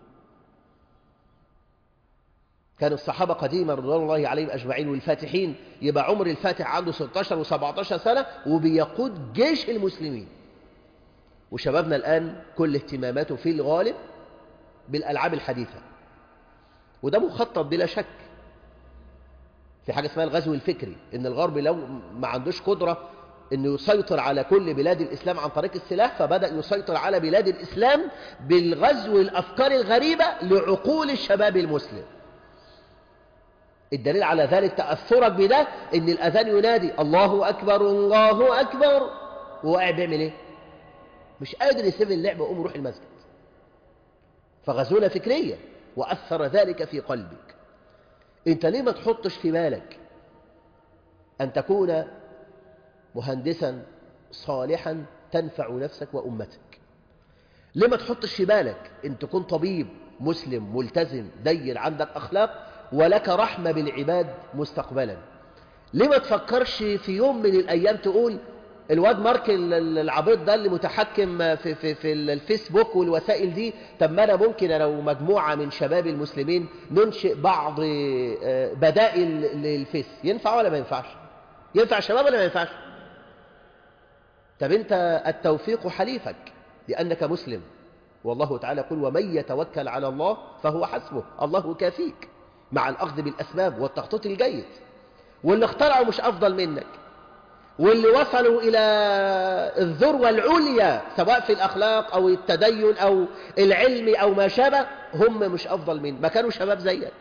كان الصحابة قديما رضوان الله عليهم أجمعين والفاتحين يبقى عمر الفاتح عنده 16 و17 سنة وبيقود جيش المسلمين وشبابنا الآن كل اهتماماته في الغالب بالألعاب الحديثة وده مخطط بلا شك في حاجة اسمها الغزو الفكري إن الغرب لو ما عندوش قدرة إنه يسيطر على كل بلاد الإسلام عن طريق السلاح فبدأ يسيطر على بلاد الإسلام بالغزو الأفكار الغريبة لعقول الشباب المسلم الدليل على ذلك تأثرك بده إن الأذان ينادي الله أكبر الله أكبر وهو قاعد بيعمل إيه؟ مش قادر يسيب اللعبة ويقوم يروح المسجد فغزونا فكرية وأثر ذلك في قلبك انت ليه ما تحطش في بالك أن تكون مهندسا صالحا تنفع نفسك وأمتك ليه ما تحطش في بالك أن تكون طبيب مسلم ملتزم دين عندك أخلاق ولك رحمة بالعباد مستقبلا ليه ما تفكرش في يوم من الأيام تقول الواد مارك العبيط ده اللي متحكم في, في, في الفيسبوك والوسائل دي طب ما أنا ممكن أنا ومجموعة من شباب المسلمين ننشئ بعض بدائل للفيس ينفع ولا ما ينفعش ينفع الشباب ولا ما ينفعش طب أنت التوفيق حليفك لأنك مسلم والله تعالى يقول ومن يتوكل على الله فهو حسبه الله كافيك مع الأخذ بالأسباب والتخطيط الجيد واللي اخترعوا مش أفضل منك واللي وصلوا إلى الذروة العليا سواء في الأخلاق أو التدين أو العلم أو ما شابه هم مش أفضل من ما كانوا شباب زيك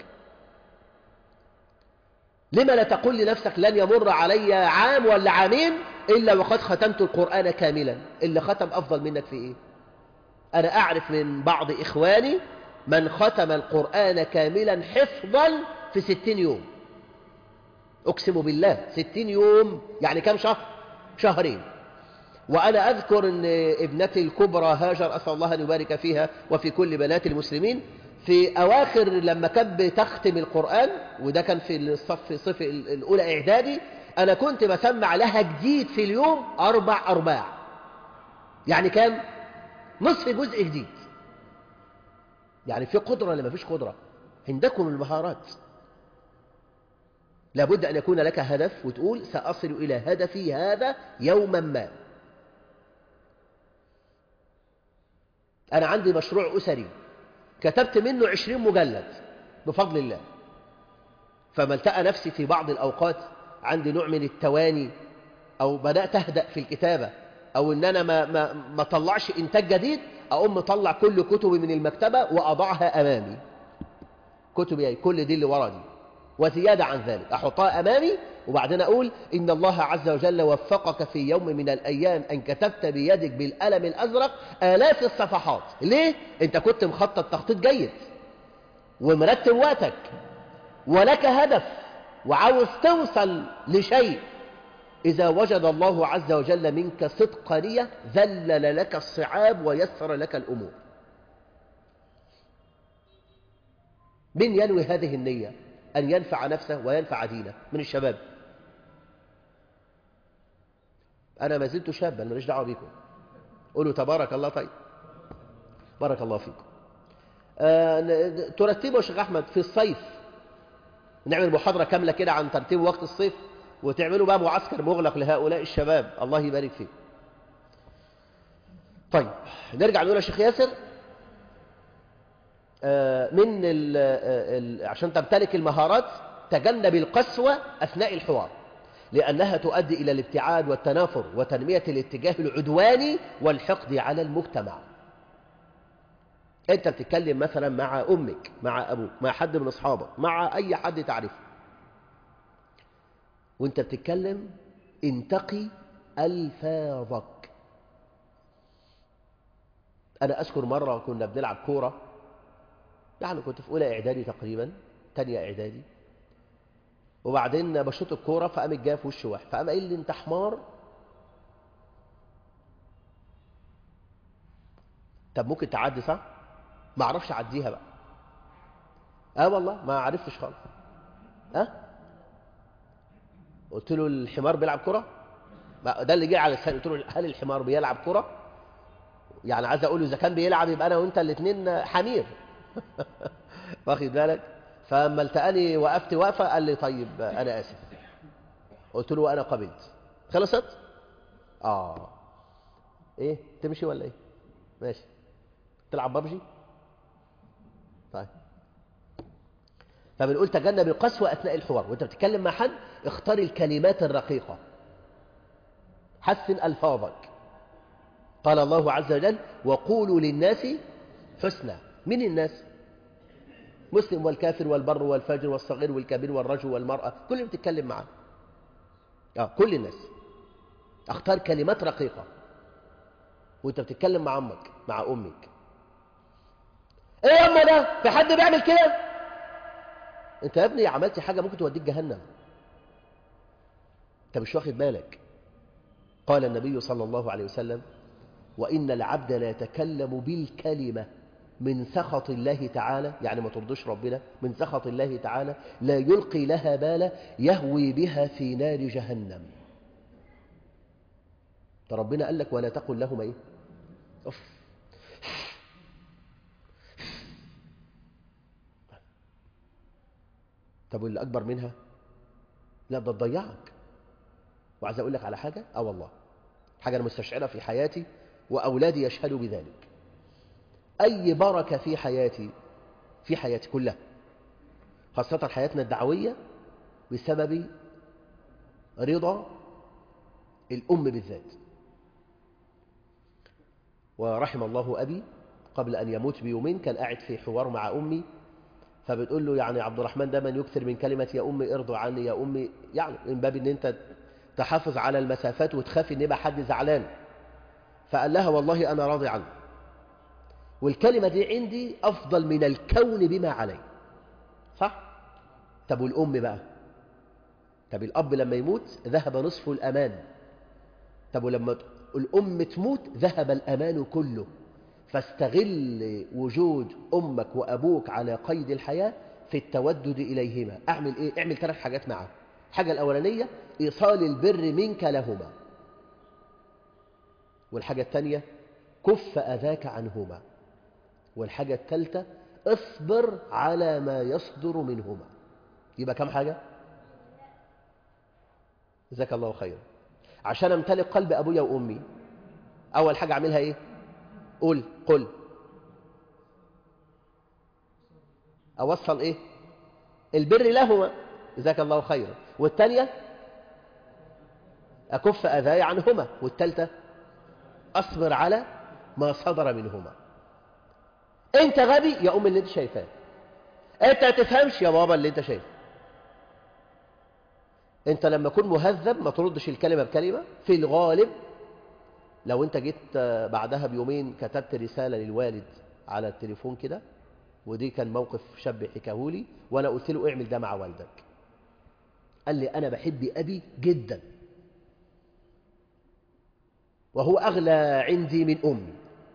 لما لا تقول لنفسك لن يمر علي عام ولا عامين إلا وقد ختمت القرآن كاملا اللي ختم أفضل منك في إيه أنا أعرف من بعض إخواني من ختم القرآن كاملا حفظا في ستين يوم أقسم بالله ستين يوم يعني كم شهر شهرين وأنا أذكر أن ابنتي الكبرى هاجر أسأل الله أن يبارك فيها وفي كل بنات المسلمين في أواخر لما كانت بتختم القرآن وده كان في الصف الصف الأولى إعدادي أنا كنت بسمع لها جديد في اليوم أربع أرباع يعني كان نصف جزء جديد يعني في قدرة ولا ما فيش قدرة عندكم المهارات لابد أن يكون لك هدف وتقول سأصل إلى هدفي هذا يوما ما أنا عندي مشروع أسري كتبت منه عشرين مجلد بفضل الله فما التقى نفسي في بعض الأوقات عندي نوع من التواني أو بدأت أهدأ في الكتابة أو إن أنا ما, ما, ما طلعش إنتاج جديد أقوم مطلع كل كتبي من المكتبة وأضعها أمامي كتب ايه كل دي اللي ورا دي وزيادة عن ذلك أحطها أمامي وبعدين أقول إن الله عز وجل وفقك في يوم من الأيام أن كتبت بيدك بالقلم الأزرق آلاف الصفحات ليه؟ أنت كنت مخطط تخطيط جيد ومرتب وقتك ولك هدف وعاوز توصل لشيء إذا وجد الله عز وجل منك صدق نية ذلل لك الصعاب ويسر لك الأمور من ينوي هذه النية أن ينفع نفسه وينفع دينه من الشباب أنا ما زلت شابا ماليش دعوة بيكم قولوا تبارك الله طيب بارك الله فيكم آه ترتبوا يا شيخ أحمد في الصيف نعمل محاضرة كاملة كده عن ترتيب وقت الصيف وتعملوا بقى معسكر مغلق لهؤلاء الشباب الله يبارك فيك طيب نرجع نقول يا شيخ ياسر من ال ال عشان تمتلك المهارات تجنب القسوة أثناء الحوار لأنها تؤدي إلى الابتعاد والتنافر وتنمية الاتجاه العدواني والحقد على المجتمع أنت بتتكلم مثلا مع أمك مع أبوك مع حد من أصحابك مع أي حد تعرفه وانت بتتكلم انتقي ألفاظك أنا أذكر مرة كنا بنلعب كورة يعني كنت في أولى إعدادي تقريبا تانية إعدادي وبعدين بشوط الكورة فقام جاي في وش واحد فقام قايل لي أنت حمار طب ممكن تعدي صح؟ ما أعرفش أعديها بقى اه والله ما عرفتش خالص ها أه؟ قلت له الحمار بيلعب كرة ده اللي جه على لساني قلت له هل الحمار بيلعب كرة يعني عايز اقول له اذا كان بيلعب يبقى انا وانت الاثنين حمير واخد بالك فاما التقاني وقفت وقفه قال لي طيب انا اسف قلت له انا قبلت خلصت اه ايه تمشي ولا ايه ماشي تلعب ببجي طيب فبنقول تجنب القسوة أثناء الحوار وأنت بتتكلم مع حد اختار الكلمات الرقيقة حسن ألفاظك قال الله عز وجل وقولوا للناس حسنى من الناس مسلم والكافر والبر والفاجر والصغير والكبير والرجل والمرأة كل اللي بتتكلم معاه آه كل الناس اختار كلمات رقيقة وانت بتتكلم مع امك مع امك ايه يا اما ده في حد بيعمل كده انت يا ابني عملت حاجة ممكن توديك جهنم انت مش واخد بالك قال النبي صلى الله عليه وسلم وإن العبد لا يتكلم بالكلمة من سخط الله تعالى يعني ما ترضوش ربنا من سخط الله تعالى لا يلقي لها بالا يهوي بها في نار جهنم فربنا قال لك ولا تقل لهما ايه أف. طب واللي أكبر منها لا ده تضيعك وعايز أقول لك على حاجة أه والله حاجة أنا مستشعرها في حياتي وأولادي يشهدوا بذلك أي بركة في حياتي في حياتي كلها خاصة حياتنا الدعوية بسبب رضا الأم بالذات ورحم الله أبي قبل أن يموت بيومين كان قاعد في حوار مع أمي فبتقول له يعني عبد الرحمن دايما يكثر من كلمة يا أمي ارضوا عني يا أمي يعني من باب أن أنت تحافظ على المسافات وتخاف أن يبقى حد زعلان فقال لها والله أنا راضي عنه والكلمة دي عندي أفضل من الكون بما عليه صح؟ طب والأم بقى طب الأب لما يموت ذهب نصف الأمان طب ولما الأم تموت ذهب الأمان كله فاستغل وجود أمك وأبوك على قيد الحياة في التودد إليهما أعمل إيه؟ اعمل ثلاث حاجات معه الحاجة الأولانية إيصال البر منك لهما والحاجة الثانية كف أذاك عنهما والحاجة الثالثة اصبر على ما يصدر منهما يبقى كم حاجة جزاك الله خيرا عشان امتلك قلب أبويا وأمي أول حاجة أعملها إيه قل قل أوصل إيه البر لهما جزاك الله خيرا والثانية أكف أذاي عنهما والثالثة أصبر على ما صدر منهما أنت غبي يا أم اللي أنت شايفاه انت ما تفهمش يا بابا اللي انت شايفه انت لما تكون مهذب ما تردش الكلمة بكلمة في الغالب لو انت جيت بعدها بيومين كتبت رسالة للوالد على التليفون كده ودي كان موقف شاب حكاهولي وانا قلت له اعمل ده مع والدك قال لي انا بحب ابي جدا وهو اغلى عندي من امي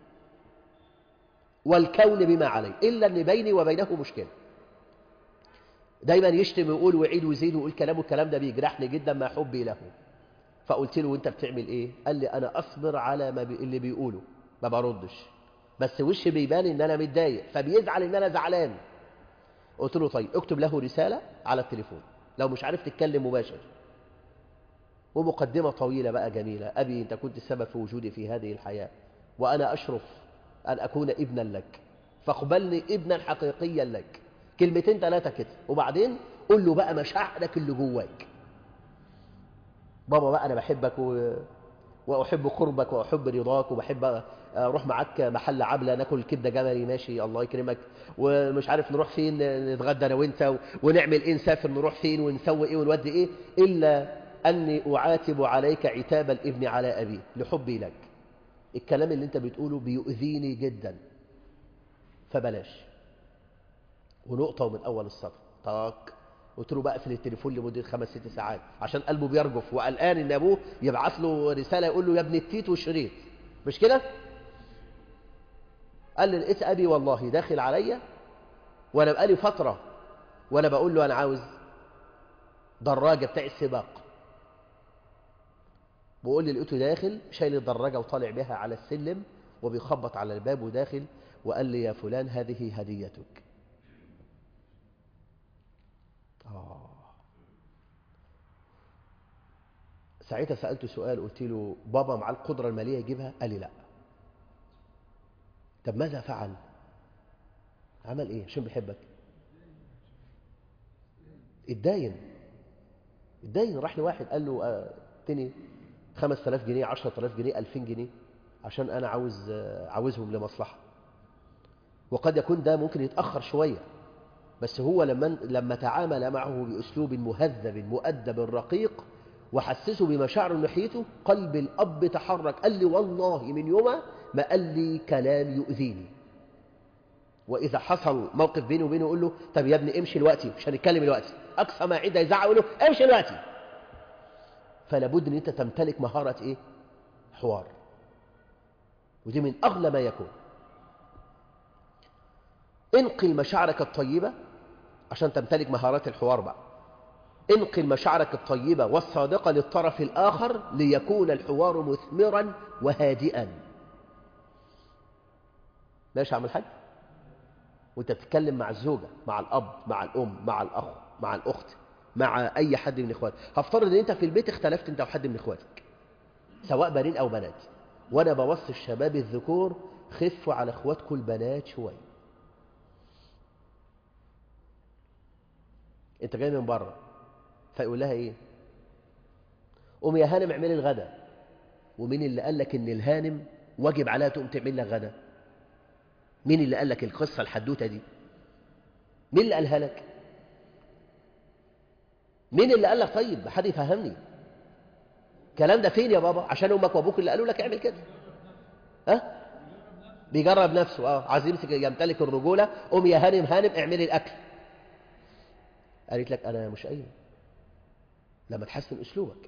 والكون بما عليه الا ان بيني وبينه مشكله دايما يشتم ويقول ويعيد ويزيد ويقول كلام والكلام ده بيجرحني جدا مع حبي له فقلت له وانت بتعمل ايه قال لي انا اصبر على ما بي... اللي بيقوله ما بردش بس وشي بيبان ان انا متضايق فبيزعل ان انا زعلان قلت له طيب اكتب له رسالة على التليفون لو مش عارف تتكلم مباشر ومقدمة طويلة بقى جميلة أبي أنت كنت السبب في وجودي في هذه الحياة وأنا أشرف أن أكون ابنا لك فاقبلني ابنا حقيقيا لك كلمتين ثلاثة كده وبعدين قول له بقى مشاعرك اللي جواك بابا بقى أنا بحبك و... وأحب قربك وأحب رضاك وبحب أروح معاك محل عبلة ناكل كبدة جملي ماشي الله يكرمك ومش عارف نروح فين نتغدى أنا وأنت ونعمل إيه نسافر نروح فين ونسوي إيه ونودي إيه إلا أني أعاتب عليك عتاب الابن على أبيه لحبي لك الكلام اللي أنت بتقوله بيؤذيني جدا فبلاش ونقطة من أول السطر طاق قلت له بقفل التليفون لمدة خمس ست ساعات عشان قلبه بيرجف وقلقان إن أبوه يبعث له رسالة يقول له يا ابن التيت والشريط مش كده؟ قال لي لقيت أبي والله داخل عليا وأنا بقالي فترة وأنا بقول له أنا عاوز دراجة بتاع السباق بقول لي لقيته داخل شايل الدراجة وطالع بها على السلم وبيخبط على الباب وداخل وقال لي يا فلان هذه هديتك آه. ساعتها سألته سؤال قلت له بابا مع القدرة المالية يجيبها قال لي لا طب ماذا فعل عمل ايه عشان بيحبك اتداين اتداين راح لواحد قال له آه تاني 5000 جنيه 10000 جنيه 2000 جنيه عشان انا عاوز آه عاوزهم لمصلحه وقد يكون ده ممكن يتاخر شويه بس هو لما لما تعامل معه باسلوب مهذب مؤدب رقيق وحسسه بمشاعر ناحيته قلب الاب تحرك قال لي والله من يومها ما قال لي كلام يؤذيني واذا حصل موقف بيني وبينه يقول له طب يا ابني امشي دلوقتي مش هنتكلم دلوقتي اقصى ما عده يزعق يقول له امشي دلوقتي فلا بد ان انت تمتلك مهاره ايه حوار ودي من اغلى ما يكون انقل مشاعرك الطيبه عشان تمتلك مهارات الحوار بقى انقل مشاعرك الطيبه والصادقه للطرف الاخر ليكون الحوار مثمرا وهادئا ماشي يا عم الحاج وانت بتتكلم مع الزوجه مع الاب مع الام مع الاخ مع الاخت مع اي حد من اخواتك هفترض ان انت في البيت اختلفت انت وحد من اخواتك سواء بنين او بنات وانا بوصي الشباب الذكور خفوا على اخواتكم البنات شويه انت جاي من بره فيقول لها ايه قوم يا هانم اعملي الغدا ومين اللي قال لك ان الهانم واجب عليها تقوم تعمل لك غدا مين اللي قال لك القصه الحدوته دي مين اللي قالها لك مين اللي قال لك طيب حد يفهمني الكلام ده فين يا بابا عشان امك وابوك اللي قالوا لك اعمل كده ها بيجرب نفسه اه عايز يمسك يمتلك الرجوله قوم يا هانم هانم اعملي الاكل قالت لك انا مش قايله لما تحسن اسلوبك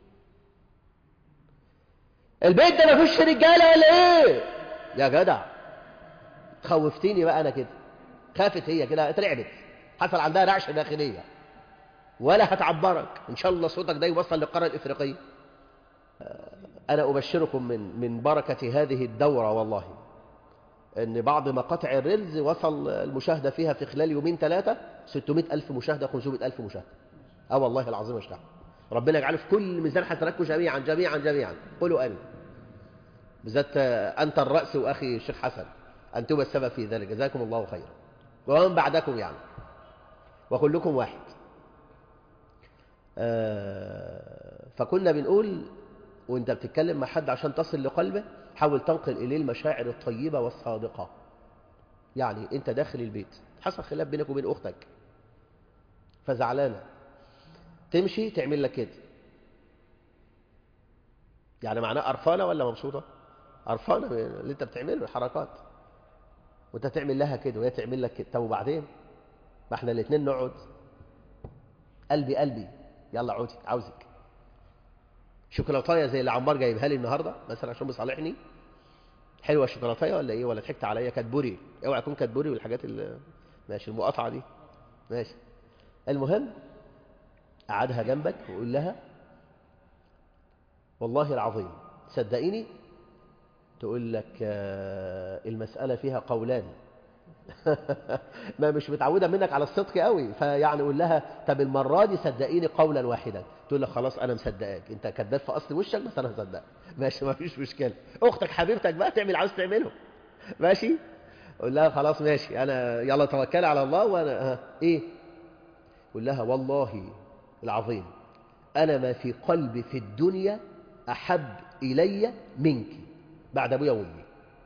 البيت ده ما فيهوش رجاله ولا ايه يا جدع خوفتيني بقى انا كده خافت هي كده اترعبت حصل عندها رعشه داخليه ولا هتعبرك ان شاء الله صوتك ده يوصل للقاره الافريقيه انا ابشركم من من بركه هذه الدوره والله ان بعض مقاطع الريلز وصل المشاهده فيها في خلال يومين ثلاثه 600 الف مشاهده 500 الف مشاهده اه والله العظيم اشتغل ربنا يجعله في كل ميزان حسناتكم جميعا جميعا جميعا قولوا امين بالذات انت الراس واخي الشيخ حسن انتم السبب في ذلك جزاكم الله خيرا ومن بعدكم يعني وكلكم واحد آه فكنا بنقول وانت بتتكلم مع حد عشان تصل لقلبه حاول تنقل اليه المشاعر الطيبه والصادقه يعني انت داخل البيت حصل خلاف بينك وبين اختك فزعلانة تمشي تعمل لك كده يعني معناه قرفانة ولا مبسوطة قرفانة من اللي انت بتعمله الحركات وانت تعمل لها كده وهي تعمل لك كده طب وبعدين ما احنا الاثنين نقعد قلبي قلبي يلا عودي عاوزك شوكولاتايه زي اللي عمار جايبها لي النهارده مثلا عشان بيصالحني حلوه الشوكولاتايه ولا ايه ولا ضحكت عليا كاتبوري اوعى يكون كاتبوري والحاجات اللي ماشي المقاطعه دي ماشي المهم قعدها جنبك وقول لها والله العظيم صدقيني تقول لك آه، المسألة فيها قولان ما مش متعودة منك على الصدق قوي فيعني قول لها طب المرة دي صدقيني قولا واحدا تقول لك خلاص أنا مصدقاك أنت كذاب في أصل وشك بس أنا هصدقك ماشي ما فيش مشكلة أختك حبيبتك بقى تعمل عاوز تعمله ماشي قول لها خلاص ماشي أنا يلا توكل على الله وأنا ها إيه قول لها والله العظيم أنا ما في قلبي في الدنيا أحب إلي منك بعد أبويا وأمي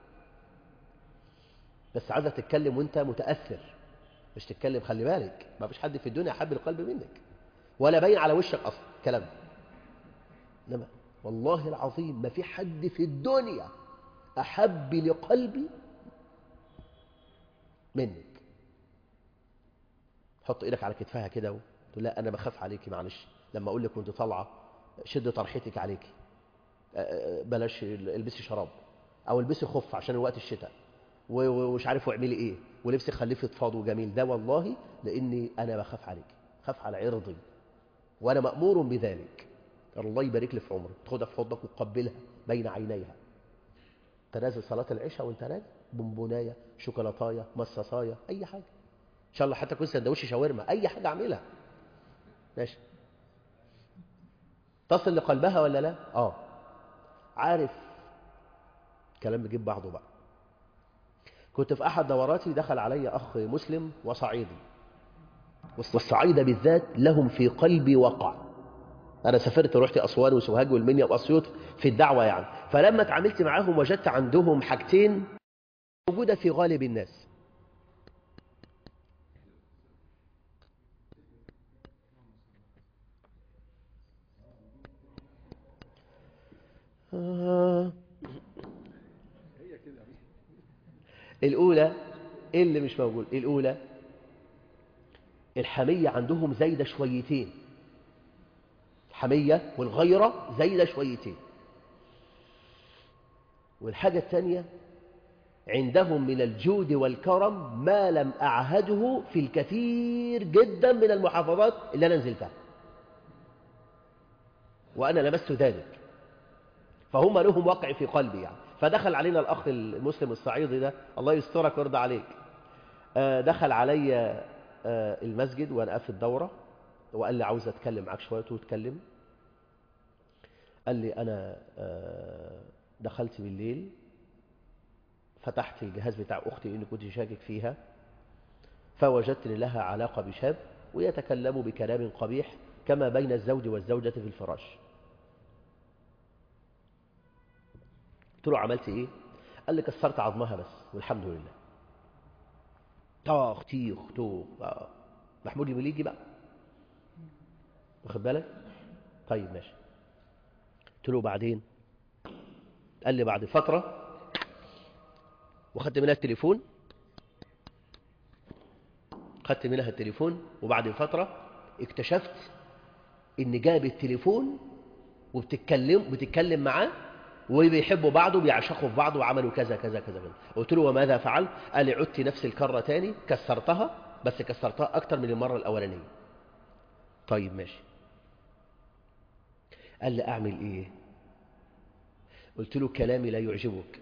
بس عايزة تتكلم وانت متأثر مش تتكلم خلي بالك ما فيش حد في الدنيا أحب القلب منك ولا باين على وشك أصلا كلام إنما والله العظيم ما في حد في الدنيا أحب لقلبي منك حط ايدك على كتفها كده تقول لا انا بخاف عليكي معلش لما اقول لك وانت طالعه شد طرحتك عليكي أه، بلاش البسي شراب او البسي خف عشان وقت الشتاء و- و- ومش عارف واعملي ايه ولبسي خليه فضفاض وجميل ده والله لاني انا بخاف عليكي خاف على عرضي وانا مامور بذلك الله يبارك لي في عمرك تاخدها في حضنك وتقبلها بين عينيها تنازل صلاه العشاء وانت نازل بونبونايه شوكولاتايه مصاصايه اي حاجه ان شاء الله حتى كنت سندوتش شاورما اي حاجه اعملها ماشي تصل لقلبها ولا لا اه عارف كلام بيجيب بعضه بقى كنت في احد دوراتي دخل علي اخ مسلم وصعيدي والصعيدة بالذات لهم في قلبي وقع انا سافرت رحت اسوان وسوهاج والمنيا واسيوط في الدعوه يعني فلما اتعاملت معاهم وجدت عندهم حاجتين موجوده في غالب الناس آه. الأولى إيه اللي مش موجود الأولى الحمية عندهم زايدة شويتين الحمية والغيرة زايدة شويتين والحاجة الثانية عندهم من الجود والكرم ما لم أعهده في الكثير جدا من المحافظات اللي أنا نزلتها وأنا لمست ذلك فهم لهم وقع في قلبي يعني فدخل علينا الأخ المسلم الصعيدي ده الله يسترك ويرضى عليك آه، دخل علي آه، المسجد وأنا في الدورة وقال لي عاوز أتكلم معاك شوية وتكلم قال لي أنا آه، دخلت بالليل فتحت الجهاز بتاع أختي اللي كنت شاكك فيها فوجدت إن لها علاقة بشاب ويتكلم بكلام قبيح كما بين الزوج والزوجة في الفراش قلت له عملت ايه قال لي كسرت عظمها بس والحمد لله طاخ تيخ توخ آه. محمود المليجي بقى واخد بالك طيب ماشي قلت له بعدين قال لي بعد فترة وخدت منها التليفون خدت منها التليفون وبعد فترة اكتشفت ان جاب التليفون وبتتكلم بتتكلم معاه وبيحبوا بعض وبيعشقوا في بعض وعملوا كذا كذا كذا كذا قلت له وماذا فعل قال لي عدت نفس الكرة تاني كسرتها بس كسرتها أكتر من المرة الأولانية طيب ماشي قال لي أعمل إيه قلت له كلامي لا يعجبك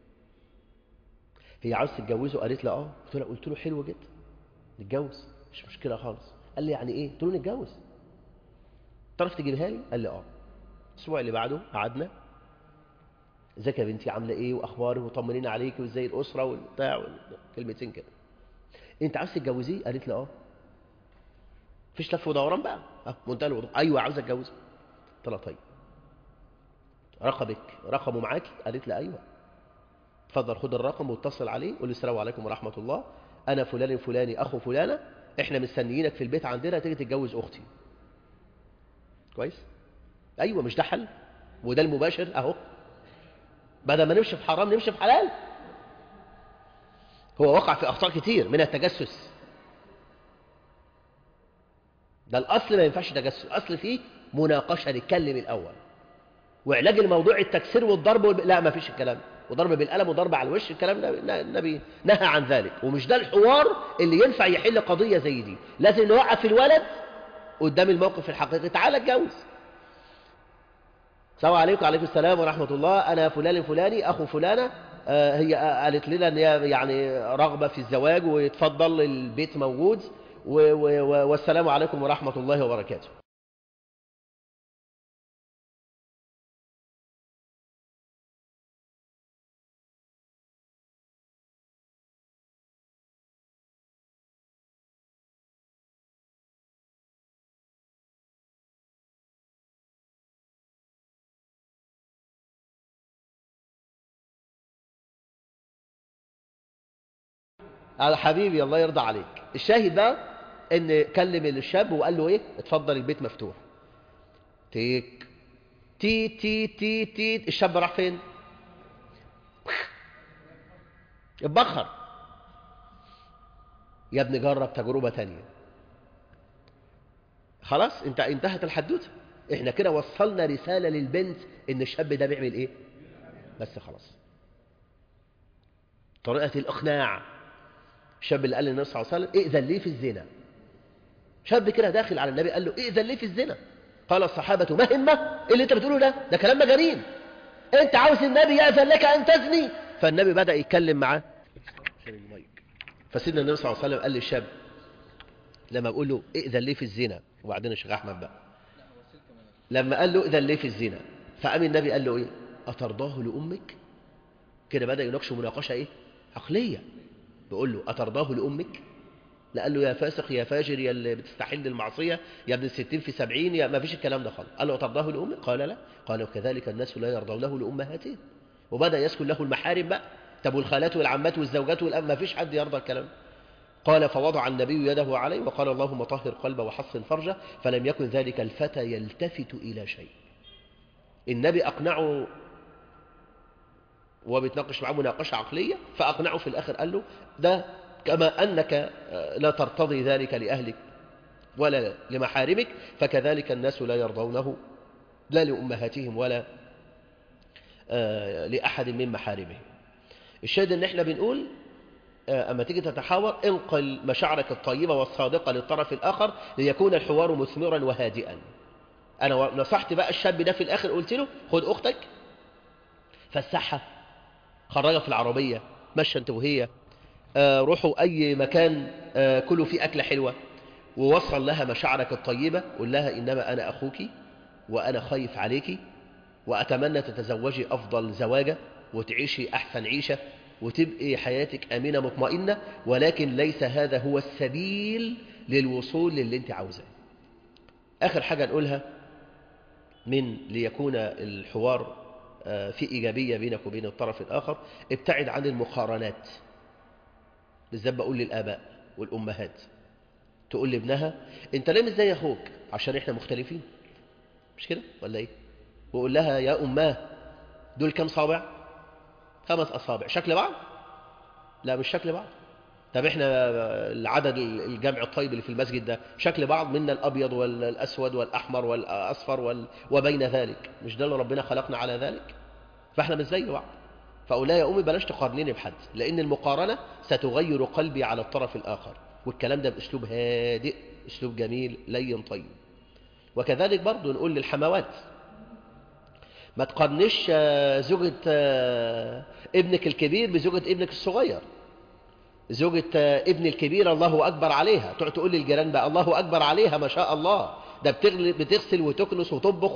هي عاوز تتجوزه قالت لي اه قلت له قلت له حلو جدا نتجوز مش مشكلة خالص قال لي يعني ايه قلت له نتجوز تعرف تجيبها لي قال لي اه الاسبوع اللي بعده قعدنا ازيك يا بنتي عامله ايه واخبارك وطمنين عليك وازاي الاسره والبتاع كلمتين كده انت عاوز تتجوزيه قالت لي اه مفيش لف ودوران بقى اه منتهى الوضوح ايوه عاوز اتجوز قلت لها طيب رقمك رقمه معاكي قالت لي ايوه اتفضل خد الرقم واتصل عليه قول له السلام عليكم ورحمه الله انا فلان الفلاني اخو فلانه احنا مستنيينك في البيت عندنا تيجي تتجوز اختي كويس ايوه مش ده حل وده المباشر اهو بدل ما نمشي في حرام نمشي في حلال هو وقع في اخطاء كتير من التجسس ده الاصل ما ينفعش تجسس الاصل فيه مناقشه نتكلم الاول وعلاج الموضوع التكسير والضرب والب... لا ما فيش الكلام وضرب بالقلم وضرب على الوش الكلام ده النبي نهى عن ذلك ومش ده الحوار اللي ينفع يحل قضية زي دي لازم نوقف الولد قدام الموقف الحقيقي تعال اتجوز السلام عليكم وعليكم السلام ورحمة الله أنا فلان الفلاني أخو فلانة آه هي قالت لنا أن هي يعني رغبة في الزواج ويتفضل البيت موجود و و والسلام عليكم ورحمة الله وبركاته على حبيبي الله يرضى عليك الشاهد بقى ان كلم الشاب وقال له ايه اتفضل البيت مفتوح تيك تي تي تي تي الشاب راح فين اتبخر يا ابني جرب تجربة تانية خلاص انت انتهت الحدوته احنا كده وصلنا رسالة للبنت ان الشاب ده بيعمل ايه بس خلاص طريقة الاقناع الشاب اللي قال للنبي صلى الله عليه وسلم ائذن لي في الزنا شاب كده داخل على النبي قال له ائذن لي في الزنا قال الصحابة ما همة إيه اللي انت بتقوله ده ده كلام مجانين انت عاوز النبي يأذن لك ان تزني فالنبي بدأ يتكلم معاه فسيدنا النبي صلى الله عليه وسلم قال للشاب لما بقول له ائذن لي في الزنا وبعدين الشيخ احمد بقى لما قال له ائذن لي في الزنا فقام النبي قال له ايه اترضاه لامك كده بدأ يناقشه مناقشه ايه عقليه بيقول له أترضاه لأمك لا قال له يا فاسق يا فاجر يا اللي بتستحل المعصية يا ابن الستين في سبعين يا ما فيش الكلام ده خالص قال له أترضاه لأمك قال لا قال وكذلك الناس لا يرضونه لأمهاتهم وبدأ يسكن له المحارم بقى طب والخالات والعمات والزوجات والأم ما فيش حد يرضى الكلام قال فوضع النبي يده عليه وقال اللهم طهر قلبه وحصن فرجه فلم يكن ذلك الفتى يلتفت إلى شيء النبي أقنعه وبيتناقش معاه مناقشة عقلية فأقنعه في الآخر قال له ده كما أنك لا ترتضي ذلك لأهلك ولا لمحارمك فكذلك الناس لا يرضونه لا لأمهاتهم ولا لأحد من محارمهم الشاهد ان احنا بنقول أما تيجي تتحاور انقل مشاعرك الطيبة والصادقة للطرف الآخر ليكون الحوار مثمرا وهادئا أنا نصحت بقى الشاب ده في الآخر قلت له خد أختك فسحها خرجها في العربية مشى انت وهي آه روحوا أي مكان آه كلوا فيه أكلة حلوة ووصل لها مشاعرك الطيبة قل لها إنما أنا أخوك وأنا خايف عليك وأتمنى تتزوجي أفضل زواجة وتعيشي أحسن عيشة وتبقي حياتك أمينة مطمئنة ولكن ليس هذا هو السبيل للوصول للي انت عاوزاه آخر حاجة نقولها من ليكون الحوار في إيجابية بينك وبين الطرف الآخر ابتعد عن المقارنات بالذات بقول للآباء والأمهات تقول لابنها انت ليه مش زي أخوك عشان احنا مختلفين مش كده ولا ايه وقول لها يا أماه دول كم صابع خمس أصابع شكل بعض لا مش شكل بعض طب احنا العدد الجمع الطيب اللي في المسجد ده شكل بعض منا الأبيض والأسود والأحمر والأصفر وال... وبين ذلك مش ده اللي ربنا خلقنا على ذلك فاحنا مش زي بعض فأقول يا أمي بلاش تقارنيني بحد لأن المقارنة ستغير قلبي على الطرف الآخر والكلام ده بأسلوب هادئ أسلوب جميل لين طيب وكذلك برضو نقول للحموات ما تقارنش زوجة ابنك الكبير بزوجة ابنك الصغير زوجة ابن الكبير الله أكبر عليها تقعد تقول للجيران بقى الله أكبر عليها ما شاء الله ده بتغسل وتكنس وتطبخ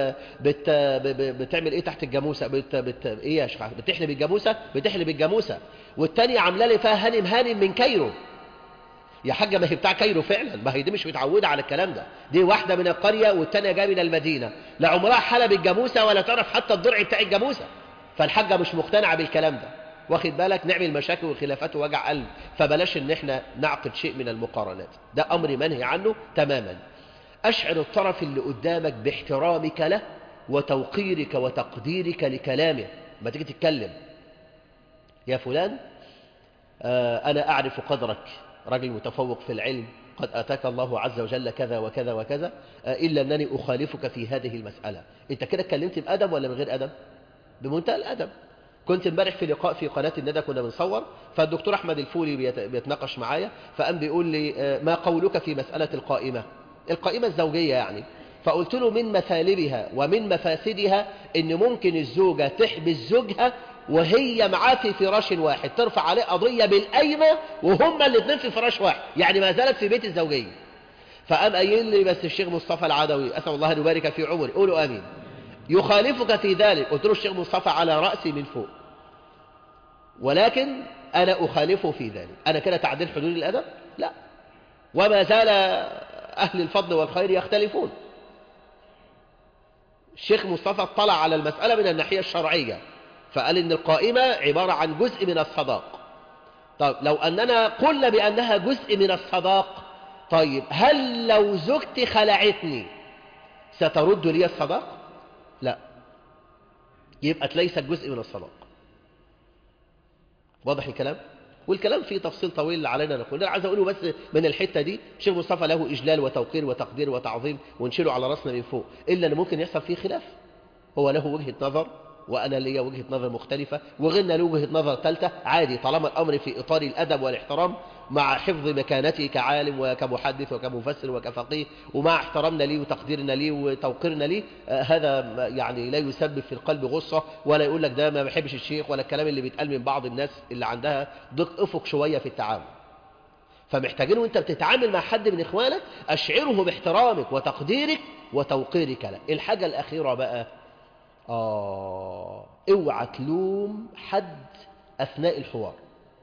وبتعمل ايه تحت الجاموسة بت... بت... ايه يا شيخ بتحلب الجاموسة بتحلب الجاموسة والتانية عامله لي فيها هانم هانم من كايرو يا حاجة ما هي بتاع كايرو فعلا ما هي دي مش متعودة على الكلام ده دي واحدة من القرية والتانية جاية من المدينة لا عمرها حلب الجاموسة ولا تعرف حتى الضرع بتاع الجاموسة فالحاجة مش مقتنعة بالكلام ده واخد بالك نعمل مشاكل وخلافات ووجع قلب فبلاش ان احنا نعقد شيء من المقارنات ده امر منهي عنه تماما اشعر الطرف اللي قدامك باحترامك له وتوقيرك وتقديرك لكلامه ما تيجي تتكلم يا فلان آه انا اعرف قدرك رجل متفوق في العلم قد آتاك الله عز وجل كذا وكذا وكذا إلا أنني أخالفك في هذه المسألة أنت كده اتكلمت بأدب ولا من غير أدب بمنتهى الأدب كنت امبارح في لقاء في قناة الندى كنا بنصور فالدكتور أحمد الفولي بيتناقش معايا فقام بيقول لي ما قولك في مسألة القائمة القائمة الزوجية يعني فقلت له من مثالبها ومن مفاسدها ان ممكن الزوجة تحبس زوجها وهي معاه في فراش واحد ترفع عليه قضية بالقايمة وهما الاثنين في فراش واحد يعني ما زالت في بيت الزوجية فقام قايل لي بس الشيخ مصطفى العدوي أسأل الله أن يبارك في عمري قولوا آمين يخالفك في ذلك قلت له الشيخ مصطفى على رأسي من فوق ولكن أنا أخالفه في ذلك أنا كده تعديل حدود الأدب لا وما زال أهل الفضل والخير يختلفون الشيخ مصطفى اطلع على المسألة من الناحية الشرعية فقال إن القائمة عبارة عن جزء من الصداق طيب لو أننا قلنا بأنها جزء من الصداق طيب هل لو زوجتي خلعتني سترد لي الصداق لا يبقى ليست جزء من الصداق واضح الكلام والكلام فيه تفصيل طويل علينا نقول انا عايز اقوله بس من الحته دي الشيخ مصطفى له اجلال وتوقير وتقدير وتعظيم ونشيله على راسنا من فوق الا ان ممكن يحصل فيه خلاف هو له وجهه نظر وأنا لي وجهة نظر مختلفة وغيرنا له وجهة نظر ثالثة عادي طالما الأمر في إطار الأدب والاحترام مع حفظ مكانتي كعالم وكمحدث وكمفسر وكفقيه ومع احترامنا ليه وتقديرنا ليه وتوقيرنا ليه آه هذا يعني لا يسبب في القلب غصة ولا يقول لك ده ما بحبش الشيخ ولا الكلام اللي بيتقال من بعض الناس اللي عندها ضيق أفق شوية في التعامل فمحتاجين وانت بتتعامل مع حد من إخوانك أشعره باحترامك وتقديرك وتوقيرك له الحاجة الأخيرة بقى آه اوعى تلوم حد أثناء الحوار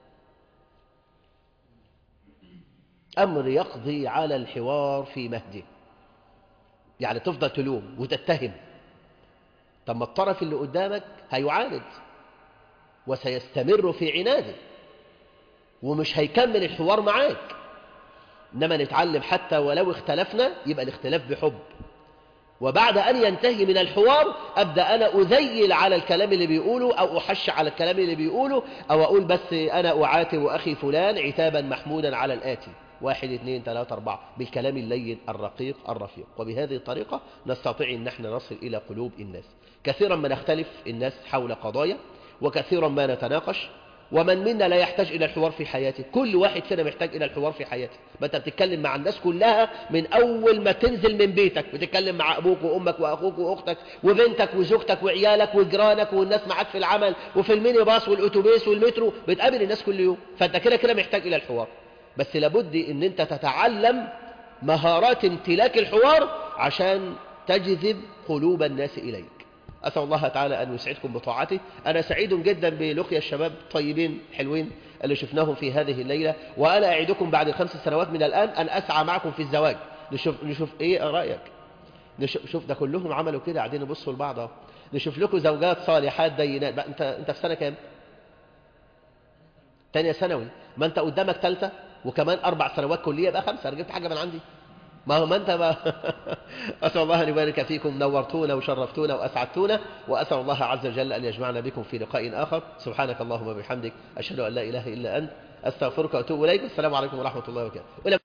أمر يقضي على الحوار في مهده يعني تفضل تلوم وتتهم طب ما الطرف اللي قدامك هيعاند وسيستمر في عناده ومش هيكمل الحوار معاك إنما نتعلم حتى ولو اختلفنا يبقى الاختلاف بحب وبعد أن ينتهي من الحوار أبدأ أنا أذيل على الكلام اللي بيقوله أو أحش على الكلام اللي بيقوله أو أقول بس أنا أعاتب أخي فلان عتابا محمودا على الآتي واحد اثنين ثلاثة أربعة بالكلام اللين الرقيق الرفيق وبهذه الطريقة نستطيع أن نحن نصل إلى قلوب الناس كثيرا ما نختلف الناس حول قضايا وكثيرا ما نتناقش ومن منا لا يحتاج إلى الحوار في حياته كل واحد فينا محتاج إلى الحوار في حياته ما أنت بتتكلم مع الناس كلها من أول ما تنزل من بيتك بتتكلم مع أبوك وأمك وأخوك وأختك وبنتك وزوجتك وعيالك وجيرانك والناس معاك في العمل وفي الميني باص والأتوبيس والمترو بتقابل الناس كل يوم فأنت كده كده محتاج إلى الحوار بس لابد أن أنت تتعلم مهارات امتلاك الحوار عشان تجذب قلوب الناس إليك أسأل الله تعالى أن يسعدكم بطاعته أنا سعيد جدا بلقيا الشباب طيبين حلوين اللي شفناهم في هذه الليلة وأنا أعدكم بعد خمس سنوات من الآن أن أسعى معكم في الزواج نشوف, نشوف إيه رأيك نشوف شوف ده كلهم عملوا كده قاعدين يبصوا لبعض اهو نشوف لكم زوجات صالحات دينات بقى انت انت في سنه كام تانية ثانوي ما انت قدامك ثالثه وكمان اربع سنوات كليه يبقى خمسه انا جبت حاجه من عندي ما هو ما انت ما أسأل الله أن يبارك فيكم نورتونا وشرفتونا وأسعدتونا وأسأل الله عز وجل أن يجمعنا بكم في لقاء آخر سبحانك اللهم وبحمدك أشهد أن لا إله إلا أنت أستغفرك وأتوب إليك السلام عليكم ورحمة الله وبركاته